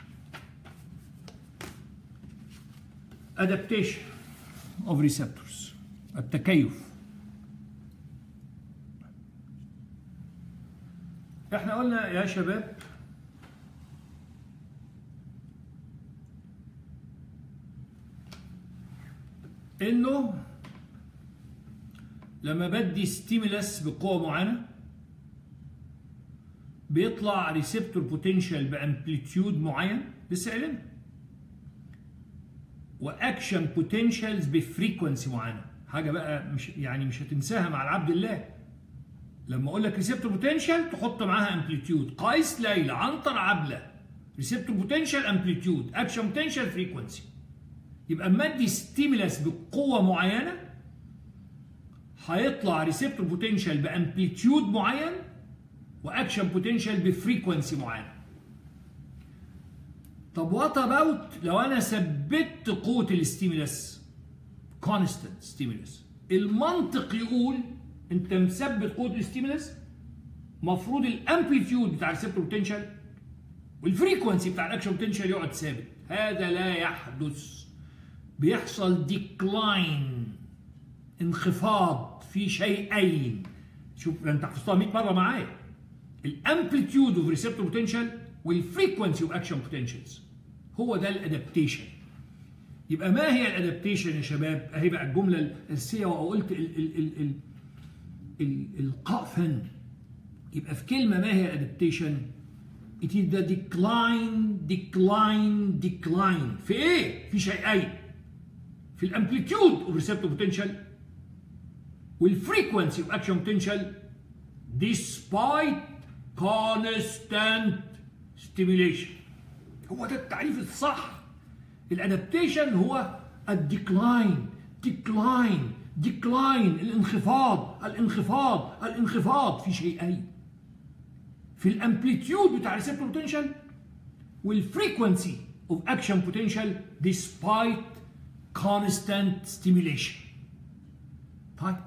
adaptation of receptors التكيف احنا قلنا يا شباب انه لما بدي ستيمولس بقوه معينه بيطلع ريسبتور بوتنشال بامبليتيود معين لسه قايلين واكشن بوتنشالز بفريكونسي معينه حاجه بقى مش يعني مش هتنساها مع العبد الله لما اقول لك ريسبتور بوتنشال تحط معاها امبليتيود قيس ليلى عنتر عبله ريسبتور بوتنشال امبليتيود اكشن بوتنشال فريكونسي يبقى اما ادي ستيمولاس بقوه معينه هيطلع ريسبتور بوتنشال بامبليتيود معين واكشن بوتنشال بفريكونسي معينه طب وات اباوت لو انا ثبت قوه الستيمولاس كونستنت ستيمولاس المنطق يقول انت مثبت قوه الستيمولاس مفروض الامبليتيود بتاع الريسبتور بوتنشال والفريكونسي بتاع الاكشن بوتنشال يقعد ثابت هذا لا يحدث بيحصل ديكلاين انخفاض في شيئين شوف انت حفظتها 100 مره معايا الامبليتيود اوف ريسبتور بوتنشال والفريكونسي اوف اكشن بوتنشالز هو ده الادابتيشن يبقى ما هي الادابتيشن يا شباب اهي بقى الجمله الاساسيه وقلت ال ال ال ال ال القاء فن يبقى في كلمه ما هي الادابتيشن it is the decline decline decline في ايه في شيئين في الامبليتيود اوف ريسبتور بوتنشال والفريكونسي اوف اكشن بوتنشال despite constant stimulation هو ده التعريف الصح الادابتيشن هو الديكلاين ديكلاين ديكلاين الانخفاض الانخفاض الانخفاض في شيئين في الامبليتيود بتاع الريسبتور بوتنشال والفريكونسي اوف اكشن بوتنشال despite constant stimulation طيب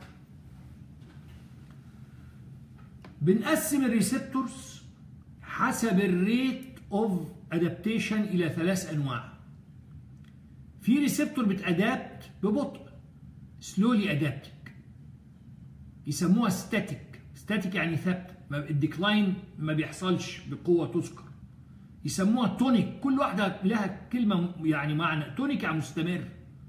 بنقسم الريسبتورز حسب الريت اوف ادابتيشن الى ثلاث انواع في ريسبتور بتادابت ببطء سلولي ادابتنج يسموها ستاتيك ستاتيك يعني ثابته الديكلاين ما بيحصلش بقوه تذكر يسموها تونيك كل واحده لها كلمه يعني معنى تونيك يعني مستمر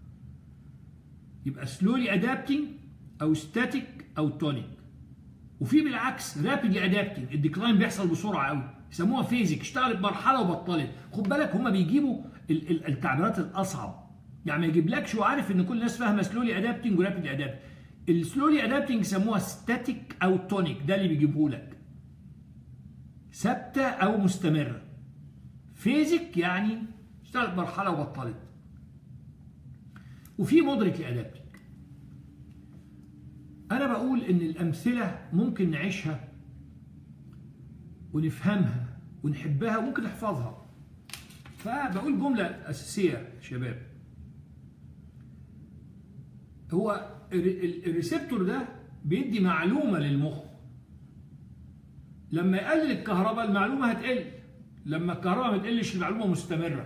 يبقى سلولي ادابتنج او ستاتيك او تونيك وفي بالعكس رابيدلي ادابتنج الديكلاين بيحصل بسرعه قوي يسموها فيزيك اشتغلت مرحله وبطلت خد بالك هم بيجيبوا التعبيرات الاصعب يعني ما يجيبلكش وعارف ان كل الناس فاهمه سلولي ادابتنج ورابيد ادابتنج السلولي ادابتنج يسموها ستاتيك او تونيك ده اللي بيجيبه لك ثابته او مستمره فيزيك يعني اشتغلت مرحله وبطلت وفي مدرك لادابتنج انا بقول ان الامثله ممكن نعيشها ونفهمها ونحبها وممكن نحفظها فبقول جملة أساسية يا شباب هو الريسبتور ده بيدي معلومة للمخ لما يقلل الكهرباء المعلومة هتقل لما الكهرباء ما تقلش المعلومة مستمرة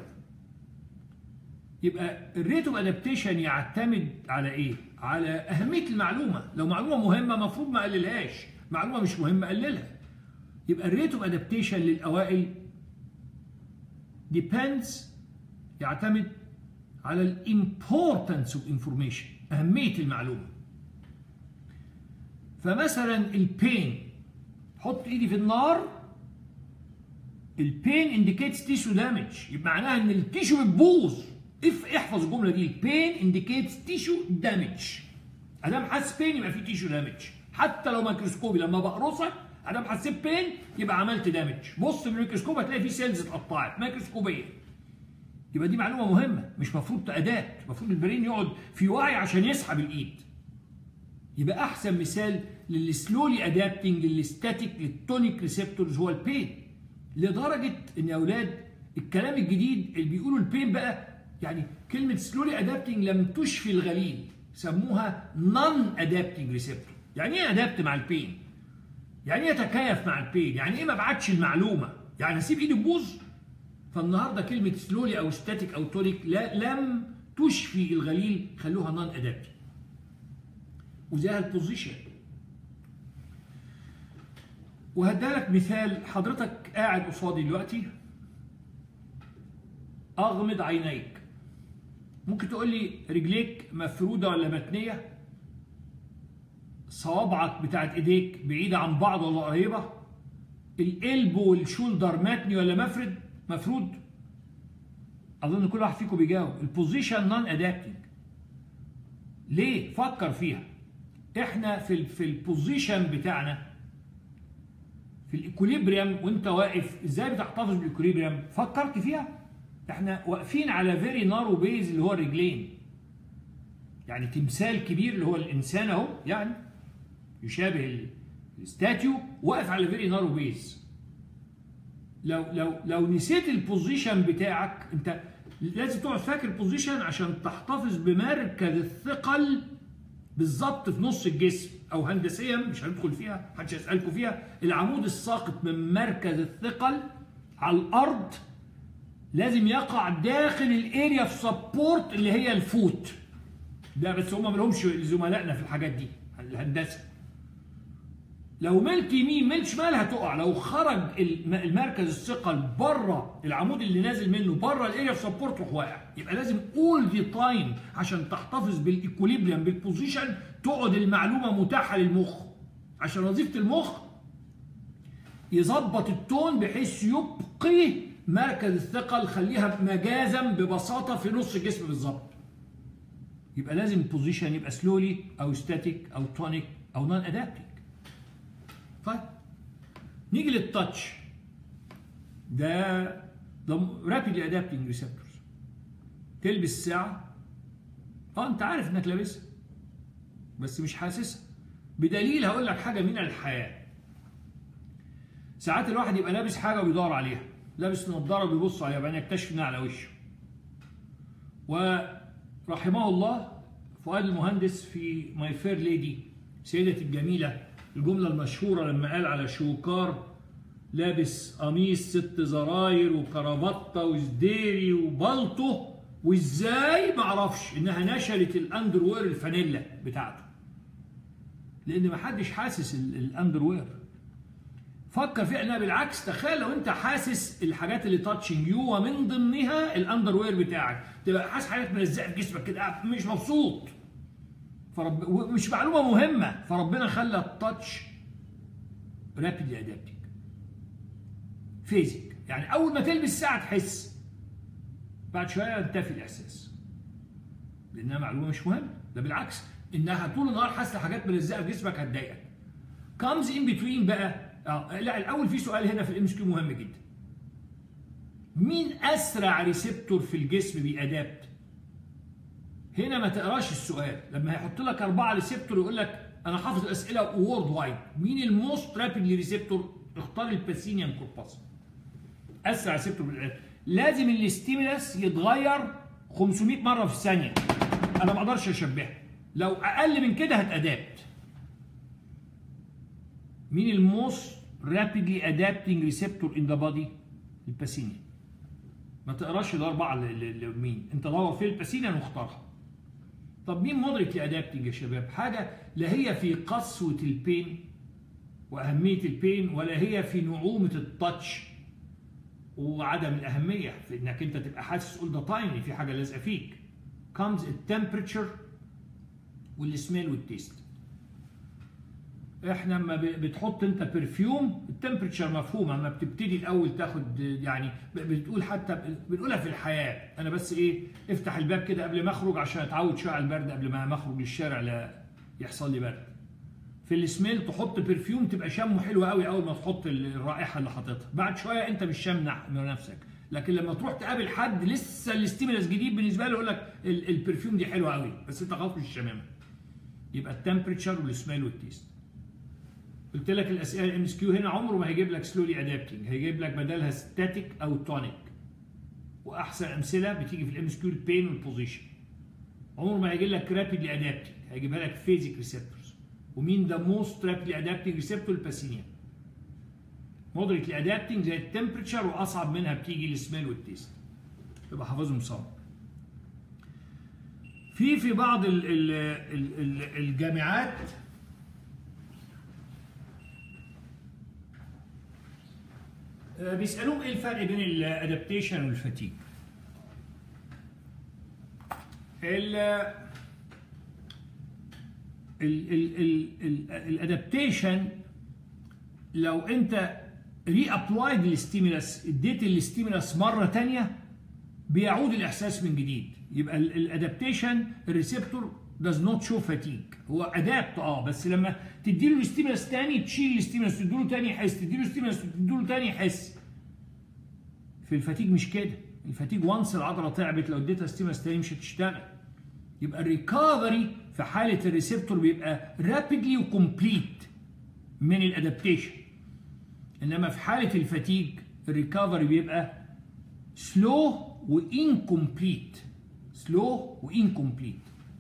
يبقى الريت اوف ادابتيشن يعتمد على ايه؟ على اهميه المعلومه، لو معلومه مهمه المفروض ما اقللهاش، معلومه مش مهمه اقللها. يبقى الريت اوف ادابتيشن للاوائل depends يعتمد على الامبورتنس اوف انفورميشن اهميه المعلومه فمثلا البين حط ايدي في النار البين انديكيتس تيشو دامج يبقى معناها ان التيشو بتبوظ اف احفظ الجمله دي البين انديكيتس تيشو دامج ادام حاسس بين يبقى في تيشو دامج حتى لو ميكروسكوبي لما بقرصك ادام حسيت بين يبقى عملت دامج بص بالميكروسكوب هتلاقي في سيلز اتقطعت ميكروسكوبيه يبقى دي معلومه مهمه مش مفروض اداه المفروض البرين يقعد في وعي عشان يسحب الايد يبقى احسن مثال للسلولي ادابتنج للستاتيك للتونيك ريسبتورز هو البين لدرجه ان يا اولاد الكلام الجديد اللي بيقولوا البين بقى يعني كلمه سلولي ادابتنج لم تشفي الغليل سموها نون ادابتنج ريسبتور يعني ايه ادابت مع البين يعني ايه اتكيف مع البين يعني ايه ما ابعتش المعلومه يعني اسيب ايدي تبوظ فالنهارده كلمه سلولي او ستاتيك او تونيك لا لم تشفي الغليل خلوها نون ادابتنج وزيها البوزيشن وهدالك مثال حضرتك قاعد قصادي دلوقتي اغمض عينيك ممكن تقول لي رجليك مفروده ولا متنيه صوابعك بتاعت ايديك بعيده عن بعض ولا قريبه القلب والشولدر متني ولا مفرد مفرود اظن كل واحد فيكم بيجاوب البوزيشن نون ادابتنج ليه فكر فيها احنا في في البوزيشن بتاعنا في الايكوليبريم وانت واقف ازاي بتحتفظ بالايكوليبريم فكرت فيها احنا واقفين على فيري نارو بيز اللي هو الرجلين يعني تمثال كبير اللي هو الانسان اهو يعني يشابه الستاتيو واقف على فيري نارو بيز لو لو لو نسيت البوزيشن بتاعك انت لازم تقعد فاكر البوزيشن عشان تحتفظ بمركز الثقل بالظبط في نص الجسم او هندسيا مش هندخل فيها محدش يسالكم فيها العمود الساقط من مركز الثقل على الارض لازم يقع داخل الاريا اوف سبورت اللي هي الفوت ده بس هم ما لهمش زملائنا في الحاجات دي الهندسه لو ملت يمين ملت شمال هتقع لو خرج المركز الثقل بره العمود اللي نازل منه بره الاريا اوف سبورت روح واقع يبقى لازم اول ذا تايم عشان تحتفظ بالايكوليبريم بالبوزيشن تقعد المعلومه متاحه للمخ عشان وظيفه المخ يظبط التون بحيث يبقي مركز الثقل خليها مجازا ببساطه في نص الجسم بالظبط يبقى لازم البوزيشن يبقى سلولي او ستاتيك او تونيك او نون ادابتنج طيب نيجي للتاتش ده ده رابيدلي ادابتنج ريسبتورز تلبس ساعه اه انت عارف انك لابسها بس مش حاسسها بدليل هقول لك حاجه من الحياه ساعات الواحد يبقى لابس حاجه وبيدور عليها لابس نظاره وبيبص عليها بعدين يكتشف انها على وشه ورحمه الله فؤاد المهندس في ماي فير ليدي سيدتي الجميله الجملة المشهورة لما قال على شوكار لابس قميص ست زراير وكرافطة وزديري وبلطو وازاي معرفش انها نشرت الاندروير الفانيلا بتاعته لان محدش حاسس الاندروير فكر فيها انها بالعكس تخيل لو انت حاسس الحاجات اللي تاتشنج يو ومن ضمنها الاندروير بتاعك تبقى حاسس حاجات ملزقه في جسمك كده مش مبسوط فرب ومش معلومه مهمه فربنا خلى التاتش رابيدلي ادابتنج فيزيك يعني اول ما تلبس ساعه تحس بعد شويه ينتفي الاحساس لانها معلومه مش مهمه ده بالعكس انها طول النهار حاسه حاجات ملزقه في جسمك هتضايقك كامز ان بتوين بقى آه لا الاول في سؤال هنا في الام كيو مهم جدا مين اسرع ريسبتور في الجسم بيأدابت هنا ما تقراش السؤال لما هيحط لك أربعة ريسبتور يقول لك أنا حافظ الأسئلة وورد وايد مين الموست رابيدلي ريسبتور اختار الباسينيان كورباس أسرع ريسبتور بالعلم لازم الاستيمولاس يتغير 500 مرة في الثانية أنا ما أقدرش أشبهها لو أقل من كده هتأدابت مين الموست رابيدلي ادابتنج ريسبتور ان ذا بادي الباسينيان ما تقراش الاربعه مين انت دور في الباسينيان واختارها طب مين مدرك ادابتنج يا شباب حاجه لا هي في قسوه البين واهميه البين ولا هي في نعومه التاتش وعدم الاهميه في انك انت تبقى حاسس اول ذا تايم ان في حاجه لازقه فيك comes التمبريتشر والسميل والتيست احنا لما بتحط انت برفيوم التمبريتشر مفهومه اما بتبتدي الاول تاخد يعني بتقول حتى بنقولها في الحياه انا بس ايه افتح الباب كده قبل ما اخرج عشان اتعود شويه على البرد قبل ما اخرج للشارع لا يحصل لي برد في السميل تحط برفيوم تبقى شمه حلو قوي اول ما تحط الرائحه اللي حاططها بعد شويه انت مش شام من نفسك لكن لما تروح تقابل حد لسه الاستيمولس جديد بالنسبه له يقول لك البرفيوم دي حلوه قوي بس انت خلاص مش شاممها يبقى التمبريتشر والسميل والتيست قلت لك الاسئله الام اس كيو هنا عمره ما هيجيب لك سلولي ادابتنج هيجيب لك بدلها ستاتيك او تونيك واحسن امثله بتيجي في الام اس كيو البين والبوزيشن عمره ما هيجيب لك رابيدلي ادابتنج هيجيبها لك فيزيك ريسبتورز ومين ذا موست رابيدلي ادابتنج ريسبتور الباسينيا مودريتلي ادابتنج زي التمبريتشر واصعب منها بتيجي السميل والتيست يبقى حافظهم صم في في بعض ال ال ال الجامعات بيسالوهم ايه الفرق بين الادابتيشن والفتيج الادابتيشن لو انت ري ابلايد للستيمولس اديت الستيمولس مره ثانيه بيعود الاحساس من جديد يبقى الادابتيشن الريسبتور does not show fatigue هو ادابت اه بس لما تدي له الستيمولس تاني تشيل الستيمولس تدي له تاني يحس تدي له ستيمولس تدي له تاني يحس في الفتيج مش كده الفتيج وانس العضله تعبت لو اديتها ستيمولس تاني مش هتشتغل يبقى الريكفري في حاله الريسبتور بيبقى رابيدلي وكومبليت من الادابتيشن انما في حاله الفتيج الريكفري بيبقى سلو وانكمبليت سلو وانكمبليت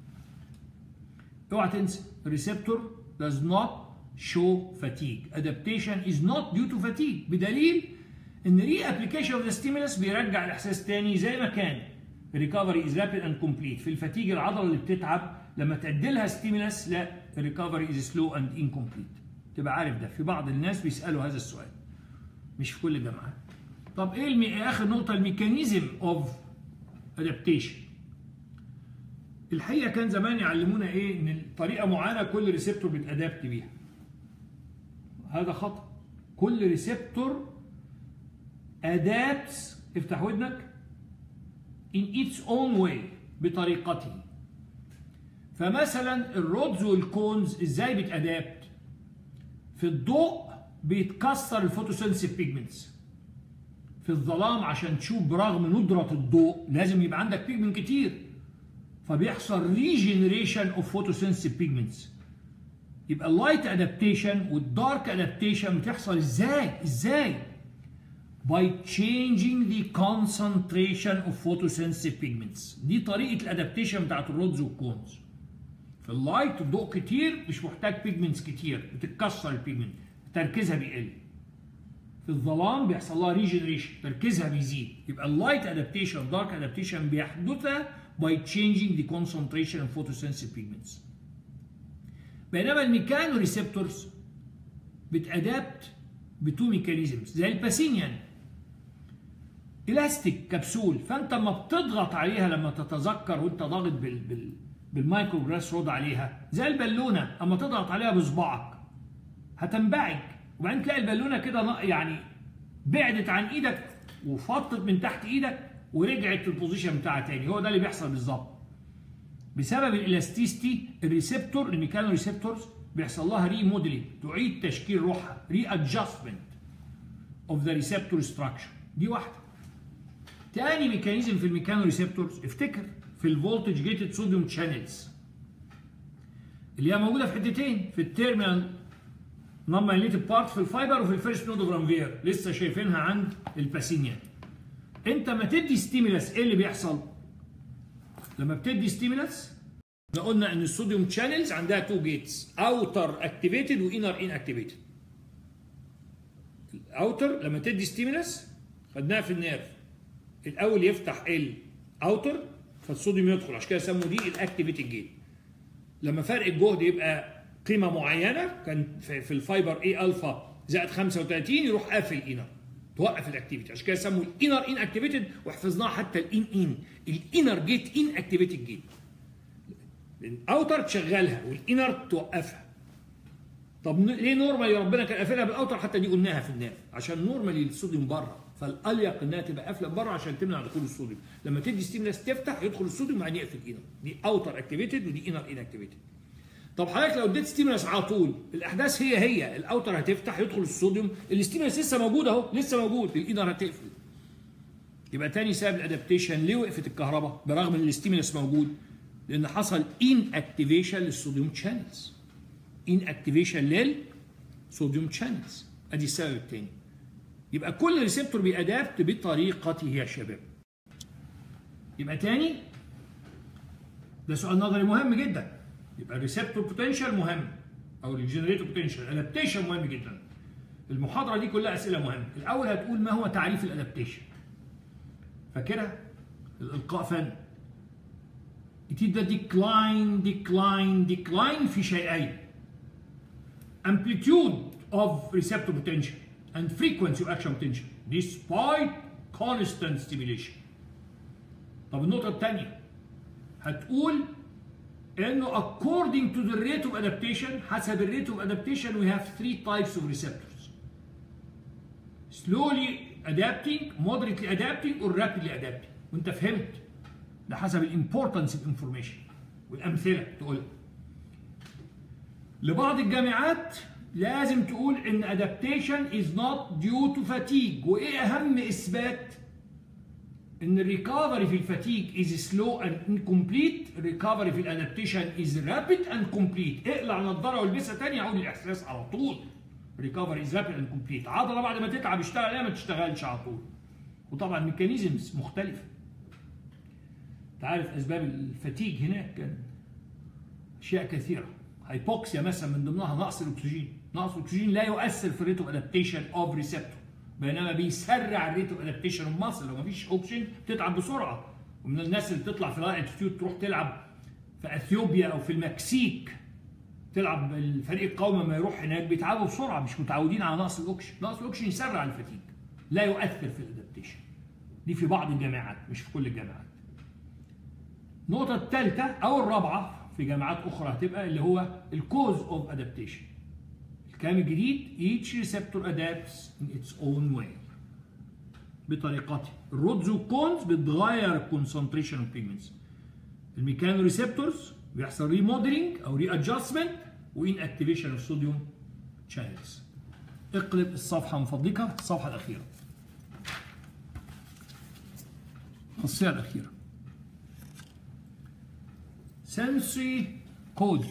اوعى تنسى الريسبتور does not show fatigue adaptation is not due to fatigue بدليل ان ري ابلكيشن اوف ذا ستيمولس بيرجع الاحساس تاني زي ما كان ريكفري از رابيد اند كومبليت في الفتيج العضله اللي بتتعب لما تعدلها ستيمولس لا الريكفري از سلو اند انكمبليت تبقى عارف ده في بعض الناس بيسالوا هذا السؤال مش في كل الجامعات طب ايه المي... اخر نقطه الميكانيزم اوف ادابتيشن الحقيقه كان زمان يعلمونا ايه ان طريقه معينه كل ريسبتور بيتادابت بيها هذا خطا كل ريسبتور adapts افتح ودنك in its own way بطريقته فمثلا الرودز والكونز ازاي بتادابت في الضوء بيتكسر الفوتوسنسيف بيجمنتس في الظلام عشان تشوف برغم ندرة الضوء لازم يبقى عندك بيجمنت كتير فبيحصل ريجنريشن اوف فوتوسنسيف بيجمنتس يبقى اللايت ادابتيشن والدارك ادابتيشن بتحصل ازاي ازاي by changing the concentration of photosensitive pigments دي طريقة الادابتيشن بتاعت الرودز والكونز في اللايت الضوء كتير مش محتاج بيجمنتس كتير بتتكسر البيجمنت تركيزها بيقل في الظلام بيحصل لها ريجنريشن تركيزها بيزيد يبقى اللايت ادابتيشن دارك ادابتيشن بيحدث by changing the concentration of photosensitive pigments بينما الميكانو ريسبتورز بتادابت بتو ميكانيزمز زي الباسينيان الاستيك كبسول فانت اما بتضغط عليها لما تتذكر وانت ضاغط بال بال بالمايكرو جراس رود عليها زي البالونه اما تضغط عليها بصباعك هتنبعج وبعدين تلاقي البالونه كده يعني بعدت عن ايدك وفطت من تحت ايدك ورجعت في البوزيشن بتاعها تاني هو ده اللي بيحصل بالظبط بسبب الالاستيستي الريسبتور الميكانو ريسبتورز بيحصل لها ري موديلنج تعيد تشكيل روحها ري ادجستمنت اوف ذا ريسبتور ستراكشر دي واحده تاني ميكانيزم في الميكانو ريسبتورز افتكر في الفولتج جيتد صوديوم شانلز اللي هي موجوده في حتتين في التيرمينال نون مايليتد بارت في الفايبر وفي الفيرست نود اوف رانفير لسه شايفينها عند الباسينيان انت ما تدي ستيمولس ايه اللي بيحصل لما بتدي ستيمولس احنا قلنا ان الصوديوم شانلز عندها تو جيتس اوتر اكتيفيتد وانر ان اكتيفيتد الاوتر لما تدي ستيمولس خدناها في النيرف الاول يفتح الاوتر فالصوديوم يدخل عشان كده سموا دي الاكتيفيتد جيت لما فرق الجهد يبقى قيمه معينه كان في الفايبر اي الفا زائد 35 يروح قافل انر توقف الاكتيفيتي عشان كده سموا الانر ان اكتيفيتد وحفظناها حتى الان ان الانر جيت ان اكتيفيتد جيت الاوتر تشغلها والانر توقفها طب ن- ليه نورمالي ربنا كان قافلها بالاوتر حتى دي قلناها في الناف عشان نورمالي الصوديوم بره فالاليق انها تبقى قافله بره عشان تمنع دخول الصوديوم لما تدي ستيمولاس تفتح يدخل الصوديوم وبعدين يقفل انر دي اوتر اكتيفيتد ودي انر ان اكتيفيتد طب حضرتك لو اديت ستيمولاس على طول الاحداث هي هي الاوتر هتفتح يدخل الصوديوم الستيمولاس لسه موجود اهو لسه موجود الانر هتقفل يبقى تاني سبب الادابتيشن ليه وقفت الكهرباء برغم ان الاستيمولاس موجود لان حصل ان اكتيفيشن للصوديوم شانلز ان اكتيفيشن للصوديوم شانلز ادي السبب الثاني يبقى كل ريسبتور بيأدابت بطريقته يا شباب يبقى تاني ده سؤال نظري مهم جدا يبقى الريسبتور بوتنشال مهم او الجنريتور بوتنشال الادابتيشن مهم جدا المحاضره دي كلها اسئله مهمه الاول هتقول ما هو تعريف الادابتيشن فاكرها الالقاء فن It is the decline, decline, decline في شيئين. Amplitude of receptor potential and frequency of action potential despite constant stimulation. طب النقطة الثانية هتقول انه according to the rate of adaptation حسب الريت of adaptation we have three types of receptors. slowly adapting, moderately adapting or rapidly adapting. وانت فهمت ده حسب الامبورتنس الانفورميشن والامثله تقول لبعض الجامعات لازم تقول ان adaptation is not due to fatigue وايه اهم اثبات ان الريكفري في الفاتيج از سلو اند incomplete الريكفري في الادابتيشن از رابيد اند كومبليت اقلع نظاره والبسها تاني يعود الاحساس على طول ريكفري از رابيد اند كومبليت عضله بعد ما تتعب اشتغل عليها ما تشتغلش على طول وطبعا ميكانيزمز مختلفه انت عارف اسباب الفتيج هناك كان اشياء كثيره هايبوكسيا مثلا من ضمنها نقص الاكسجين نقص الاكسجين لا يؤثر في الريت اوف ادابتيشن اوف ريسبتور بينما بيسرع الريت اوف ادابتيشن اوف ماسل لو مفيش اكسجين تتعب بسرعه ومن الناس اللي بتطلع في الهاي اتيتيود تروح تلعب في اثيوبيا او في المكسيك تلعب الفريق القومي لما يروح هناك بيتعبوا بسرعه مش متعودين على نقص الاكسجين نقص الاكسجين يسرع الفتيج لا يؤثر في الادابتيشن دي في بعض الجامعات مش في كل الجامعات النقطة الثالثة أو الرابعة في جامعات أخرى هتبقى اللي هو الكوز اوف ادابتيشن الكلام الجديد each receptor adapts in its own way بطريقته الرودز والكونز بتغير الكونسنتريشن اوف بيجمنتس الميكانو ريسبتورز بيحصل ريموديلنج او ري ادجستمنت وان اكتيفيشن اوف صوديوم شانلز اقلب الصفحة من فضلك الصفحة الأخيرة الخاصية الأخيرة sensory code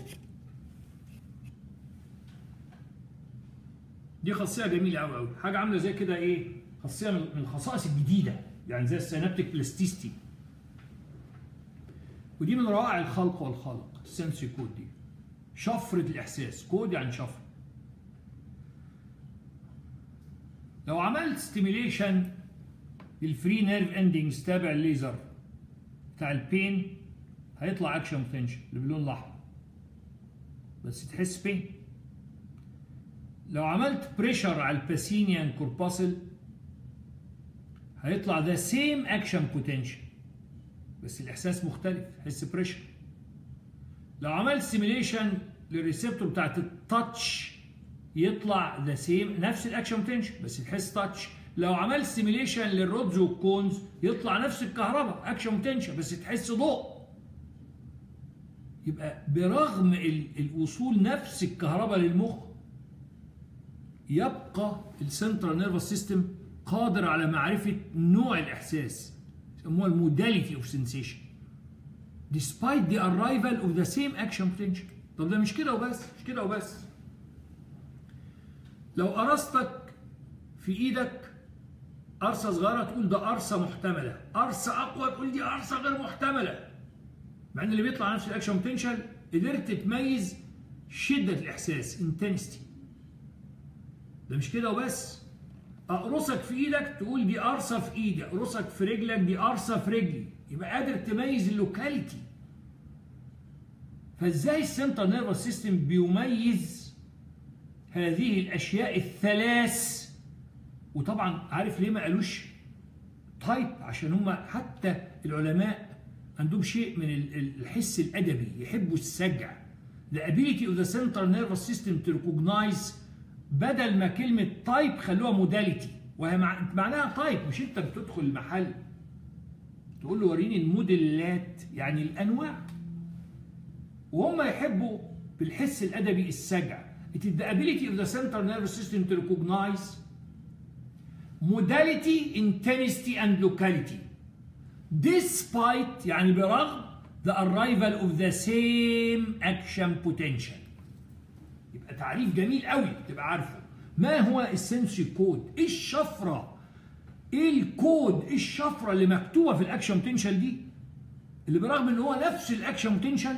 دي خاصيه جميله قوي قوي حاجه عامله زي كده ايه خاصيه من الخصائص الجديده يعني زي السينابتيك بلاستيستي ودي من روائع الخلق والخالق السنسوري كود دي شفرة الإحساس كود يعني شفرة لو عملت ستيميليشن للفري نيرف اندنجز تابع الليزر بتاع البين هيطلع اكشن بوتنشال اللي باللون الاحمر بس تحس بين لو عملت بريشر على الباسينيان كورباسل هيطلع ده سيم اكشن بوتنشال بس الاحساس مختلف تحس بريشر لو عملت سيميليشن للريسبتور بتاعت التاتش يطلع ذا سيم نفس الاكشن بوتنشال بس تحس تاتش لو عملت سيميليشن للرودز والكونز يطلع نفس الكهرباء اكشن بوتنشال بس تحس ضوء يبقى برغم الوصول نفس الكهرباء للمخ يبقى السنترال نيرفس سيستم قادر على معرفه نوع الاحساس يسموها الموداليتي اوف سensation despite the arrival of the same action potential طب ده مش كده وبس مش كده وبس لو قرصتك في ايدك قرصه صغيره تقول ده قرصه محتمله قرصه اقوى تقول دي قرصه غير محتمله مع ان اللي بيطلع نفس الاكشن بوتنشال قدرت تميز شده الاحساس انتنستي ده مش كده وبس اقرصك في ايدك تقول دي قرصه في ايدي اقرصك في رجلك دي قرصه في رجلي يبقى قادر تميز اللوكاليتي فازاي السنترال نيرفس سيستم بيميز هذه الاشياء الثلاث وطبعا عارف ليه ما قالوش تايب عشان هم حتى العلماء عندهم شيء من الحس الادبي يحبوا السجع the ability of the central nervous system to recognize بدل ما كلمة تايب خلوها موداليتي وهي معناها تايب مش انت بتدخل المحل تقول له وريني الموديلات يعني الانواع وهم يحبوا بالحس الادبي السجع it is the ability of the central nervous system to recognize modality intensity and locality despite يعني برغم the arrival of the same action potential يبقى تعريف جميل قوي تبقى عارفه ما هو السنسي كود ايه الشفره ايه الكود ايه الشفره اللي مكتوبه في الاكشن بوتنشال دي اللي برغم ان هو نفس الاكشن بوتنشال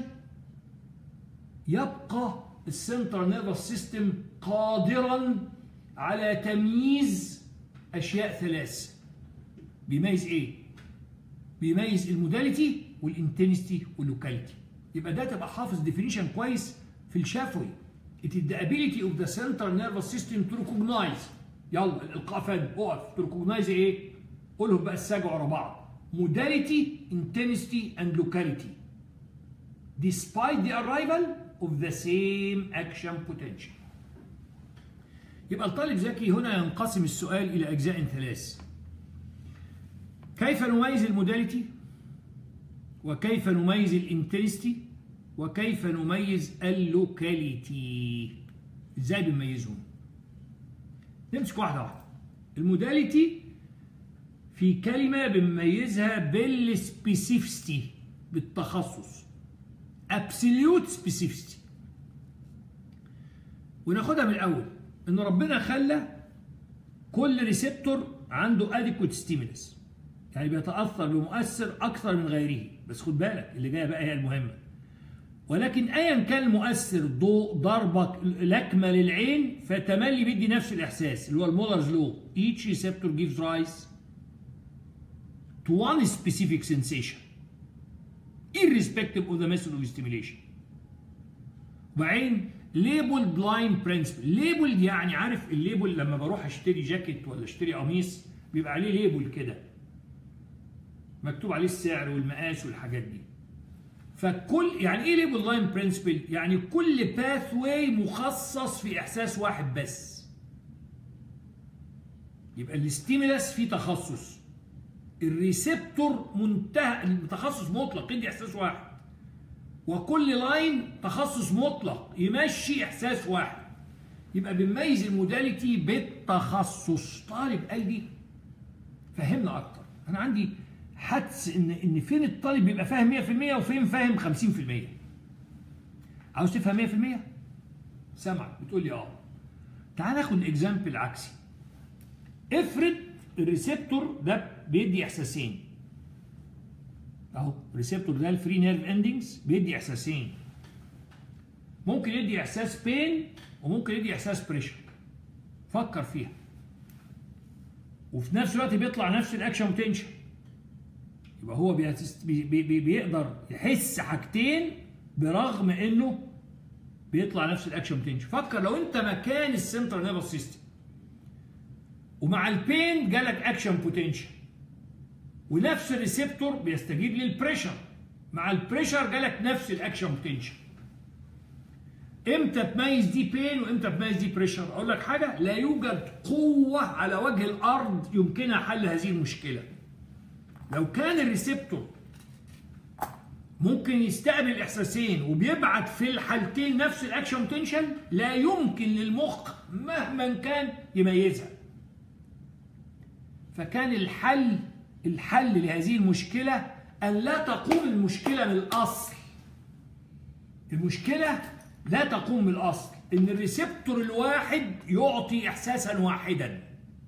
يبقى السنترال نيرفس سيستم قادرا على تمييز اشياء ثلاث بيميز ايه بيميز الموداليتي والانتنستي واللوكاليتي يبقى ده تبقى حافظ ديفينيشن كويس في الشفوي it is the ability of the central nervous system to recognize يلا الالقاء فن اقف to recognize ايه قولهم بقى السجع ورا بعض modality intensity and locality despite the arrival of the same action potential يبقى الطالب ذكي هنا ينقسم السؤال إلى أجزاء ثلاث كيف نميز الموداليتي وكيف نميز الانتنستي وكيف نميز اللوكاليتي ازاي بنميزهم نمسك واحده واحده الموداليتي في كلمه بنميزها بالسبيسيفستي بالتخصص ابسوليوت سبيسيفستي وناخدها من الاول ان ربنا خلى كل ريسبتور عنده اديكوت ستيمولس يعني بيتاثر بمؤثر اكثر من غيره بس خد بالك اللي جايه بقى هي المهمه ولكن ايا كان المؤثر ضوء ضربك لكمه للعين فتملي بيدي نفس الاحساس اللي هو المولرز لو each receptor gives rise to one specific sensation irrespective of the method of stimulation وبعدين ليبل بلايند برنسبل ليبل يعني عارف الليبل لما بروح اشتري جاكيت ولا اشتري قميص بيبقى عليه ليبل كده مكتوب عليه السعر والمقاس والحاجات دي فكل يعني ايه ليبل لاين برنسبل يعني كل باث واي مخصص في احساس واحد بس يبقى الاستيمولاس فيه تخصص الريسبتور منتهى التخصص مطلق يدي احساس واحد وكل لاين تخصص مطلق يمشي احساس واحد يبقى بنميز الموداليتي بالتخصص طالب قال دي فهمنا اكتر انا عندي حدس ان ان فين الطالب بيبقى فاهم 100% وفين فاهم 50% عاوز تفهم 100% سامعك بتقول لي اه تعال ناخد الاكزامبل عكسي افرض الريسبتور ده بيدي احساسين اهو الريسبتور ده الفري نيرف اندنجز بيدي احساسين ممكن يدي احساس بين وممكن يدي احساس بريشر فكر فيها وفي نفس الوقت بيطلع نفس الاكشن بوتنشال يبقى هو بيتست... بي... بي... بيقدر يحس حاجتين برغم انه بيطلع نفس الاكشن بوتنشال فكر لو انت مكان السنترال نيرفس سيستم ومع البين جالك اكشن بوتنشال ونفس الريسبتور بيستجيب للبريشر مع البريشر جالك نفس الاكشن بوتنشال امتى تميز دي بين وامتى تميز دي بريشر اقول لك حاجه لا يوجد قوه على وجه الارض يمكنها حل هذه المشكله لو كان الريسبتور ممكن يستقبل احساسين وبيبعت في الحالتين نفس الاكشن بوتنشال لا يمكن للمخ مهما كان يميزها فكان الحل الحل لهذه المشكله ان لا تقوم المشكله من الاصل المشكله لا تقوم من الاصل ان الريسبتور الواحد يعطي احساسا واحدا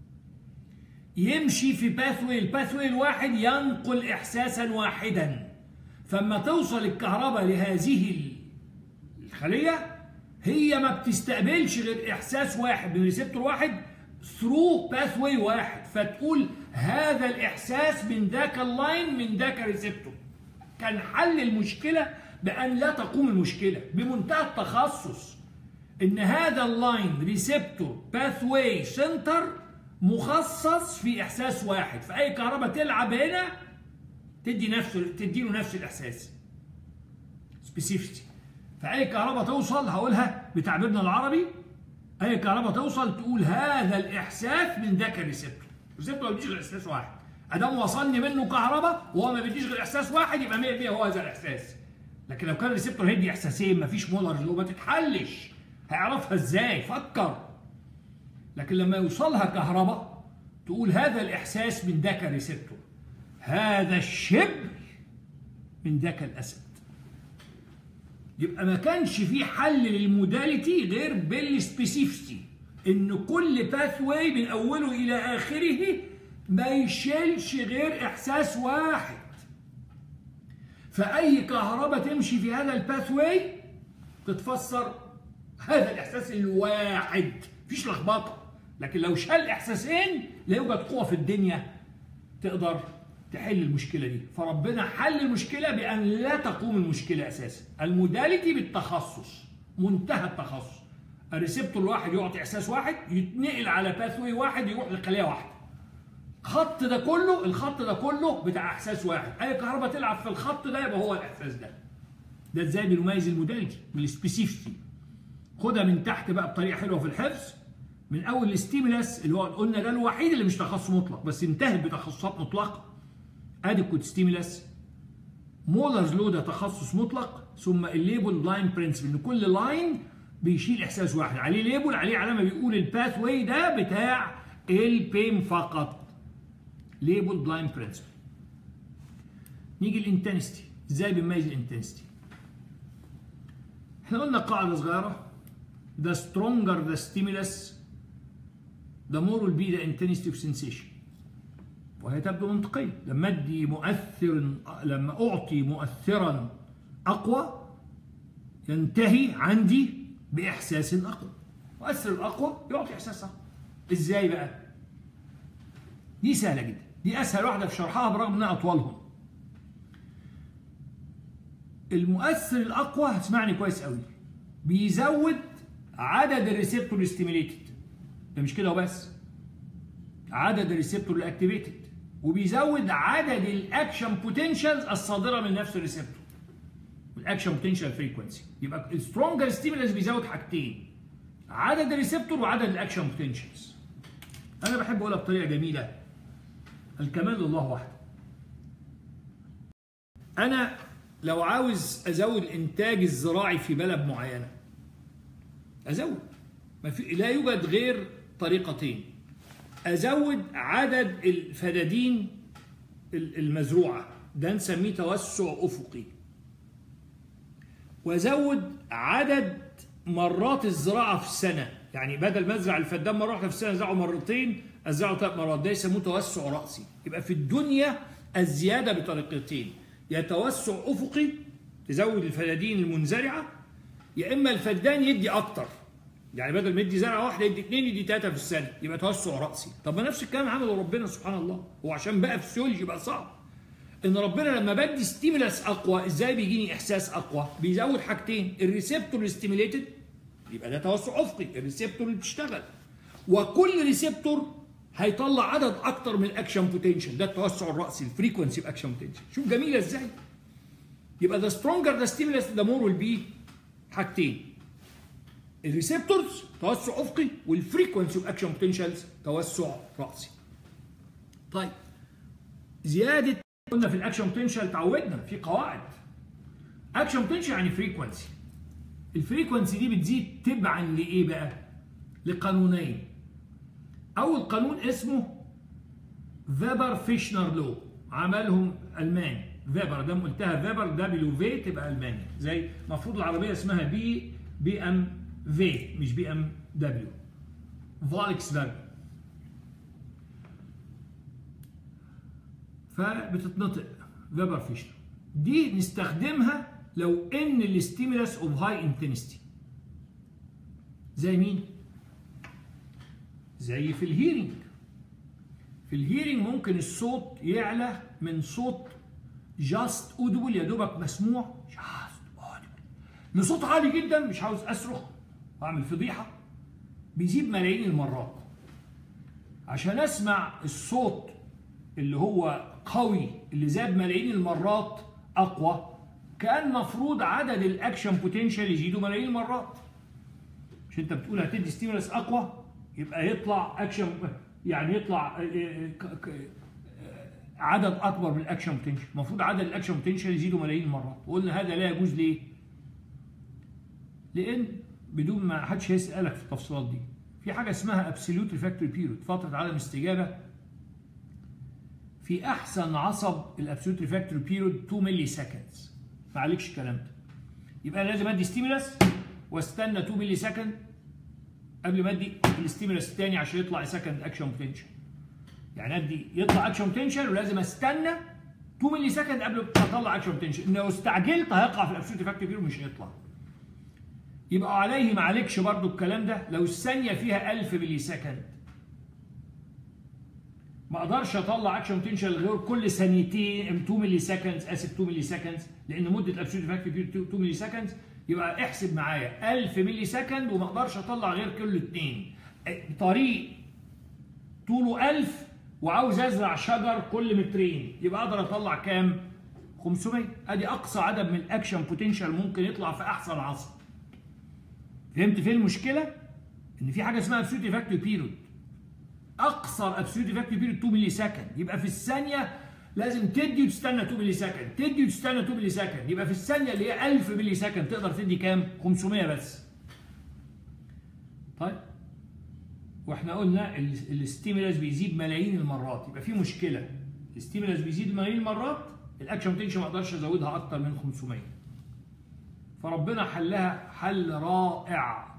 يمشي في باثوي الباثوي الواحد ينقل احساسا واحدا فما توصل الكهرباء لهذه الخليه هي ما بتستقبلش غير احساس واحد من ريسبتور واحد ثرو باثوي واحد فتقول هذا الاحساس من ذاك اللاين من ذاك الريسبتور كان حل المشكله بان لا تقوم المشكله بمنتهى التخصص ان هذا اللاين ريسبتور باثوي سنتر مخصص في احساس واحد فاي كهرباء تلعب هنا تدي نفس تدي له نفس الاحساس سبيسيفيتي فاي كهرباء توصل هقولها بتعبيرنا العربي اي كهرباء توصل تقول هذا الاحساس من ذاك الريسبتور الريسبتور ما بيديش غير احساس واحد ادام وصلني منه كهرباء وهو ما بيديش غير احساس واحد يبقى 100% هو هذا الاحساس لكن لو كان الريسبتور هيدي احساسين مفيش مولر لو ما تتحلش هيعرفها ازاي فكر لكن لما يوصلها كهرباء تقول هذا الاحساس من ذاك الريسبتور هذا الشبر من ذاك الاسد يبقى ما كانش في حل للموداليتي غير بالسبيسيفيتي ان كل باث واي من اوله الى اخره ما يشيلش غير احساس واحد فاي كهرباء تمشي في هذا الباث واي تتفسر هذا الاحساس الواحد مفيش لخبطه لكن لو شال احساسين لا يوجد قوه في الدنيا تقدر تحل المشكله دي فربنا حل المشكله بان لا تقوم المشكله اساسا الموداليتي بالتخصص منتهى التخصص الريسبتور الواحد يعطي احساس واحد يتنقل على باثوي واحد يروح لخليه واحده الخط ده كله الخط ده كله بتاع احساس واحد اي كهرباء تلعب في الخط ده يبقى هو الاحساس ده ده ازاي بنميز الموداليتي بالسبيسيفيتي خدها من تحت بقى بطريقه حلوه في الحفظ من اول الستيمولاس اللي هو قلنا ده الوحيد اللي مش تخصص مطلق بس انتهت بتخصصات مطلقه اديكوت ستيمولاس مولرز لو ده تخصص مطلق ثم الليبل لاين برنسبل ان كل لاين بيشيل احساس واحد عليه ليبل عليه علامه بيقول الباث واي ده بتاع البيم فقط ليبل بلاين برنسبل نيجي الانتنستي ازاي بنميز الانتنستي احنا قلنا قاعده صغيره the stronger the stimulus the more will be the intensity of sensation وهي تبدو منطقية لما ادي مؤثر لما اعطي مؤثرا اقوى ينتهي عندي باحساس اقوى مؤثر الاقوى يعطي احساس اقوى ازاي بقى دي سهله جدا دي اسهل واحده في شرحها برغم انها اطولهم المؤثر الاقوى هتسمعني كويس قوي بيزود عدد الريسبتور ستيميليتد ده مش كده وبس عدد الريسبتور الاكتيفيتد وبيزود عدد الاكشن بوتنشالز الصادره من نفس الريسبتور الاكشن بوتنشال فريكونسي يبقى السترونجر ستيمولس بيزود حاجتين عدد الريسبتور وعدد الاكشن بوتنشالز انا بحب اقولها بطريقه جميله الكمال لله وحده انا لو عاوز ازود الانتاج الزراعي في بلد معينه ازود ما في لا يوجد غير طريقتين ازود عدد الفدادين المزروعه ده نسميه توسع افقي وازود عدد مرات الزراعه في السنه يعني بدل ما ازرع الفدان مره واحده في السنه ازرعه مرتين ازرعه ثلاث مرات ده يسموه توسع راسي يبقى في الدنيا الزياده بطريقتين يا توسع افقي تزود الفدادين المنزرعه يا اما الفدان يدي اكتر يعني بدل ما يدي زرعه واحده يدي اثنين يدي ثلاثه في السنه يبقى توسع راسي طب ما نفس الكلام عمله ربنا سبحان الله هو عشان بقى فسيولوجي بقى صعب ان ربنا لما بدي ستيمولاس اقوى ازاي بيجيني احساس اقوى بيزود حاجتين الريسبتور ستيميليتد يبقى ده توسع افقي الريسبتور اللي بتشتغل وكل ريسبتور هيطلع عدد اكتر من الاكشن بوتنشال ده التوسع الراسي الفريكونسي باكشن بوتنشال شوف جميله ازاي يبقى ذا سترونجر ذا ستيمولاس ذا مور ويل بي حاجتين الريسبتورز توسع افقي والفريكونسي باكشن بوتنشالز توسع راسي طيب زياده قلنا في الاكشن بوتنشال تعودنا في قواعد اكشن بوتنشال يعني فريكونسي الفريكونسي دي بتزيد تبعا لايه بقى لقانونين اول قانون اسمه فيبر فيشنر لو عملهم الماني فيبر ده قلتها فيبر دبليو في تبقى الماني زي المفروض العربيه اسمها بي بي ام في مش بي ام دبليو فولكس فاجن فبتتنطق فيبر فيشنر دي نستخدمها لو ان الاستيمولاس اوف هاي انتنستي زي مين زي في الهيرنج في الهيرنج ممكن الصوت يعلى من صوت جاست اودبل يا دوبك مسموع جاست اودبل لصوت عالي جدا مش عاوز اصرخ واعمل فضيحه بيزيد ملايين المرات عشان اسمع الصوت اللي هو قوي اللي زاد ملايين المرات اقوى كان مفروض عدد الاكشن بوتنشال يزيدوا ملايين المرات مش انت بتقول هتدي ستيمولس اقوى يبقى يطلع اكشن يعني يطلع عدد اكبر من الاكشن بوتنشال المفروض عدد الاكشن بوتنشال يزيدوا ملايين المرات وقلنا هذا لا يجوز ليه لان بدون ما حدش هيسالك في التفصيلات دي في حاجه اسمها ابسوليوت ريفاكتوري بيريود فتره عدم استجابه في احسن عصب الابسوليوت ريفاكتوري بيريود 2 ملي سكندز ما عليكش الكلام ده يبقى انا لازم ادي ستيمولس واستنى 2 ملي سكند قبل ما ادي الستيمولس الثاني عشان يطلع سكند اكشن بوتنشال يعني ادي يطلع اكشن بوتنشال ولازم استنى 2 ملي سكند قبل ما اطلع اكشن بوتنشال ان لو استعجلت هيقع في الابسوليوت ريفاكتوري بيريود مش هيطلع يبقى عليه ما عليكش برضو الكلام ده لو الثانيه فيها 1000 ملي سكند ما اقدرش اطلع اكشن بوتنشال غير كل ثانيتين 2 ملي سكندز اسف 2 ملي سكندز لان مده الابسوليوت ريفاكتوري بيريود 2 ملي سكندز يبقى احسب معايا 1000 ملي سكند وما اقدرش اطلع غير كل اثنين طريق طوله 1000 وعاوز ازرع شجر كل مترين يبقى اقدر اطلع كام 500 ادي اقصى عدد من الاكشن بوتنشال ممكن يطلع في احسن عصر فهمت فين المشكله ان في حاجه اسمها ابسوليوت ريفاكتوري بيريود اقصر ابسوليوت ريفاكتوري بيريود 2 ملي سكند يبقى في الثانيه لازم تدي وتستنى 2 ملي سكند تدي وتستنى 2 ملي سكند يبقى في الثانيه اللي هي 1000 ملي سكند تقدر تدي كام 500 بس طيب واحنا قلنا الستيمولاس بيزيد ملايين المرات يبقى في مشكله الستيمولاس بيزيد ملايين المرات الاكشن بوتنشال ما اقدرش ازودها اكتر من 500 فربنا حلها حل رائع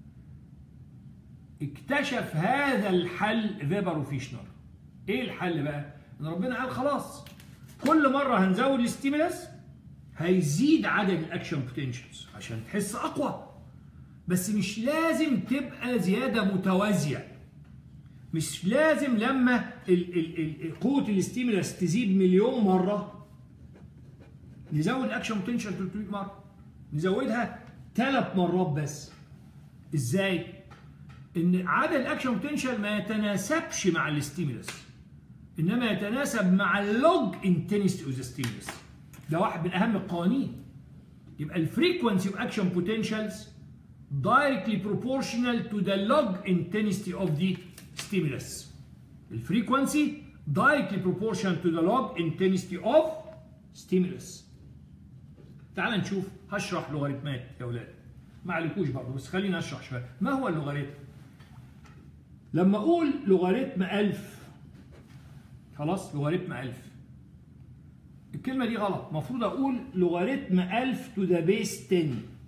اكتشف هذا الحل فيبر وفيشنر ايه الحل بقى ان ربنا قال خلاص كل مره هنزود الستيمولاس هيزيد عدد الاكشن بوتنشالز عشان تحس اقوى بس مش لازم تبقى زياده متوازيه مش لازم لما ال ال ال قوه الستيمولاس تزيد مليون مره نزود الاكشن بوتنشال 300 مره نزودها ثلاث مرات بس ازاي ان عدد الاكشن بوتنشال ما يتناسبش مع الستيمولاس انما يتناسب مع اللوج انتنستي اوف ذا ستيمولاس ده واحد من اهم القوانين يبقى الفريكونسي اوف اكشن بوتنشالز directly proportional to the log intensity of the stimulus الفريكونسي directly proportional to the log intensity of stimulus تعال نشوف هشرح لوغاريتمات يا اولاد ما عليكوش برضه بس خليني اشرح شويه ما هو اللوغاريتم لما اقول لوغاريتم 1000 خلاص لوغاريتم 1000 الكلمه دي غلط المفروض اقول لوغاريتم 1000 تو ذا بيس 10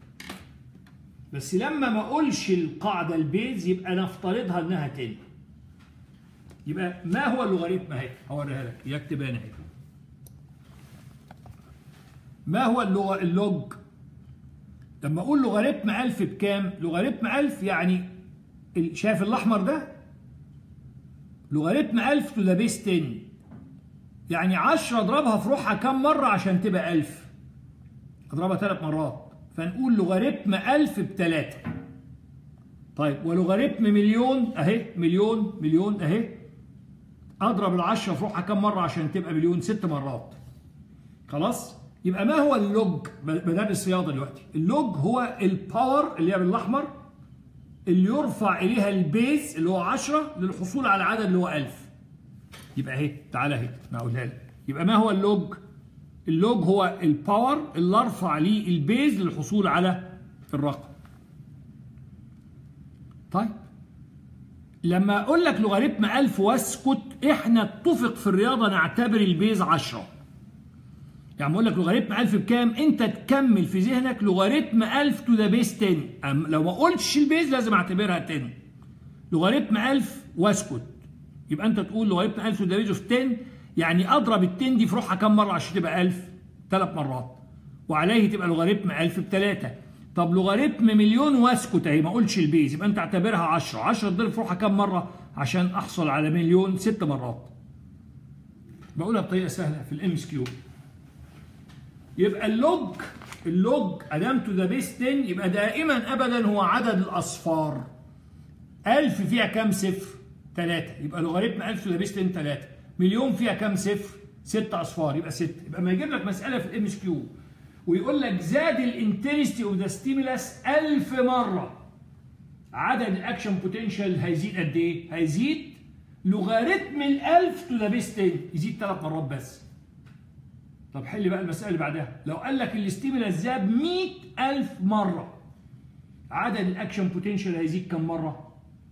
بس لما ما اقولش القاعده البيز يبقى نفترضها انها 10 يبقى ما هو اللوغاريتم اهي هوريها لك يكتب انا اهي ما هو اللغة اللوج لما اقول لوغاريتم 1000 بكام لوغاريتم 1000 يعني شايف الاحمر ده لوغاريتم 1000 تو ذا بيس 10 يعني 10 اضربها في روحها كام مره عشان تبقى 1000 اضربها ثلاث مرات فنقول لوغاريتم 1000 بثلاثة طيب ولوغاريتم مليون اهي مليون مليون اهي اضرب ال10 في روحها كام مره عشان تبقى مليون ست مرات خلاص يبقى ما هو اللوج بدرس رياضه دلوقتي اللوج هو الباور اللي هي بالاحمر اللي يرفع اليها البيز اللي هو 10 للحصول على عدد اللي هو 1000 يبقى اهي تعالى اهي نقولها لك يبقى ما هو اللوج اللوج هو الباور اللي ارفع ليه البيز للحصول على الرقم طيب لما اقول لك لوغاريتم 1000 واسكت احنا اتفق في الرياضه نعتبر البيز 10 يعني بقول لك لوغاريتم 1000 بكام انت تكمل في ذهنك لوغاريتم 1000 تو ذا بيس 10 أم لو ما قلتش البيز لازم اعتبرها 10 لوغاريتم 1000 واسكت يبقى انت تقول لوغاريتم 1000 تو ذا بيز اوف 10 يعني اضرب ال 10 دي في روحها كام مره عشان تبقى 1000 ثلاث مرات وعليه تبقى لوغاريتم 1000 بثلاثه طب لوغاريتم مليون واسكت اهي ما قلتش البيز يبقى انت اعتبرها 10 10 تضرب في روحها كام مره عشان احصل على مليون ست مرات بقولها بطريقه سهله في الام اس كيو يبقى اللوج اللوج ادام تو ذا بيس 10 يبقى دائما ابدا هو عدد الاصفار 1000 فيها كام صفر 3 يبقى لوغاريتم 1000 لبستن 3 مليون فيها كام صفر 6 اصفار يبقى 6 يبقى ما يجيب لك مساله في الام اس كيو ويقول لك زاد الانتنستي اوف ذا ستيمولاس 1000 مره عدد الاكشن بوتنشال هيزيد قد ايه؟ هيزيد لوغاريتم ال 1000 تو ذا بيس 10 يزيد ثلاث مرات بس. طب حل بقى المساله اللي بعدها لو قال لك الاستيمولاس زاد 100000 مره عدد الاكشن بوتنشال هيزيد كم مره؟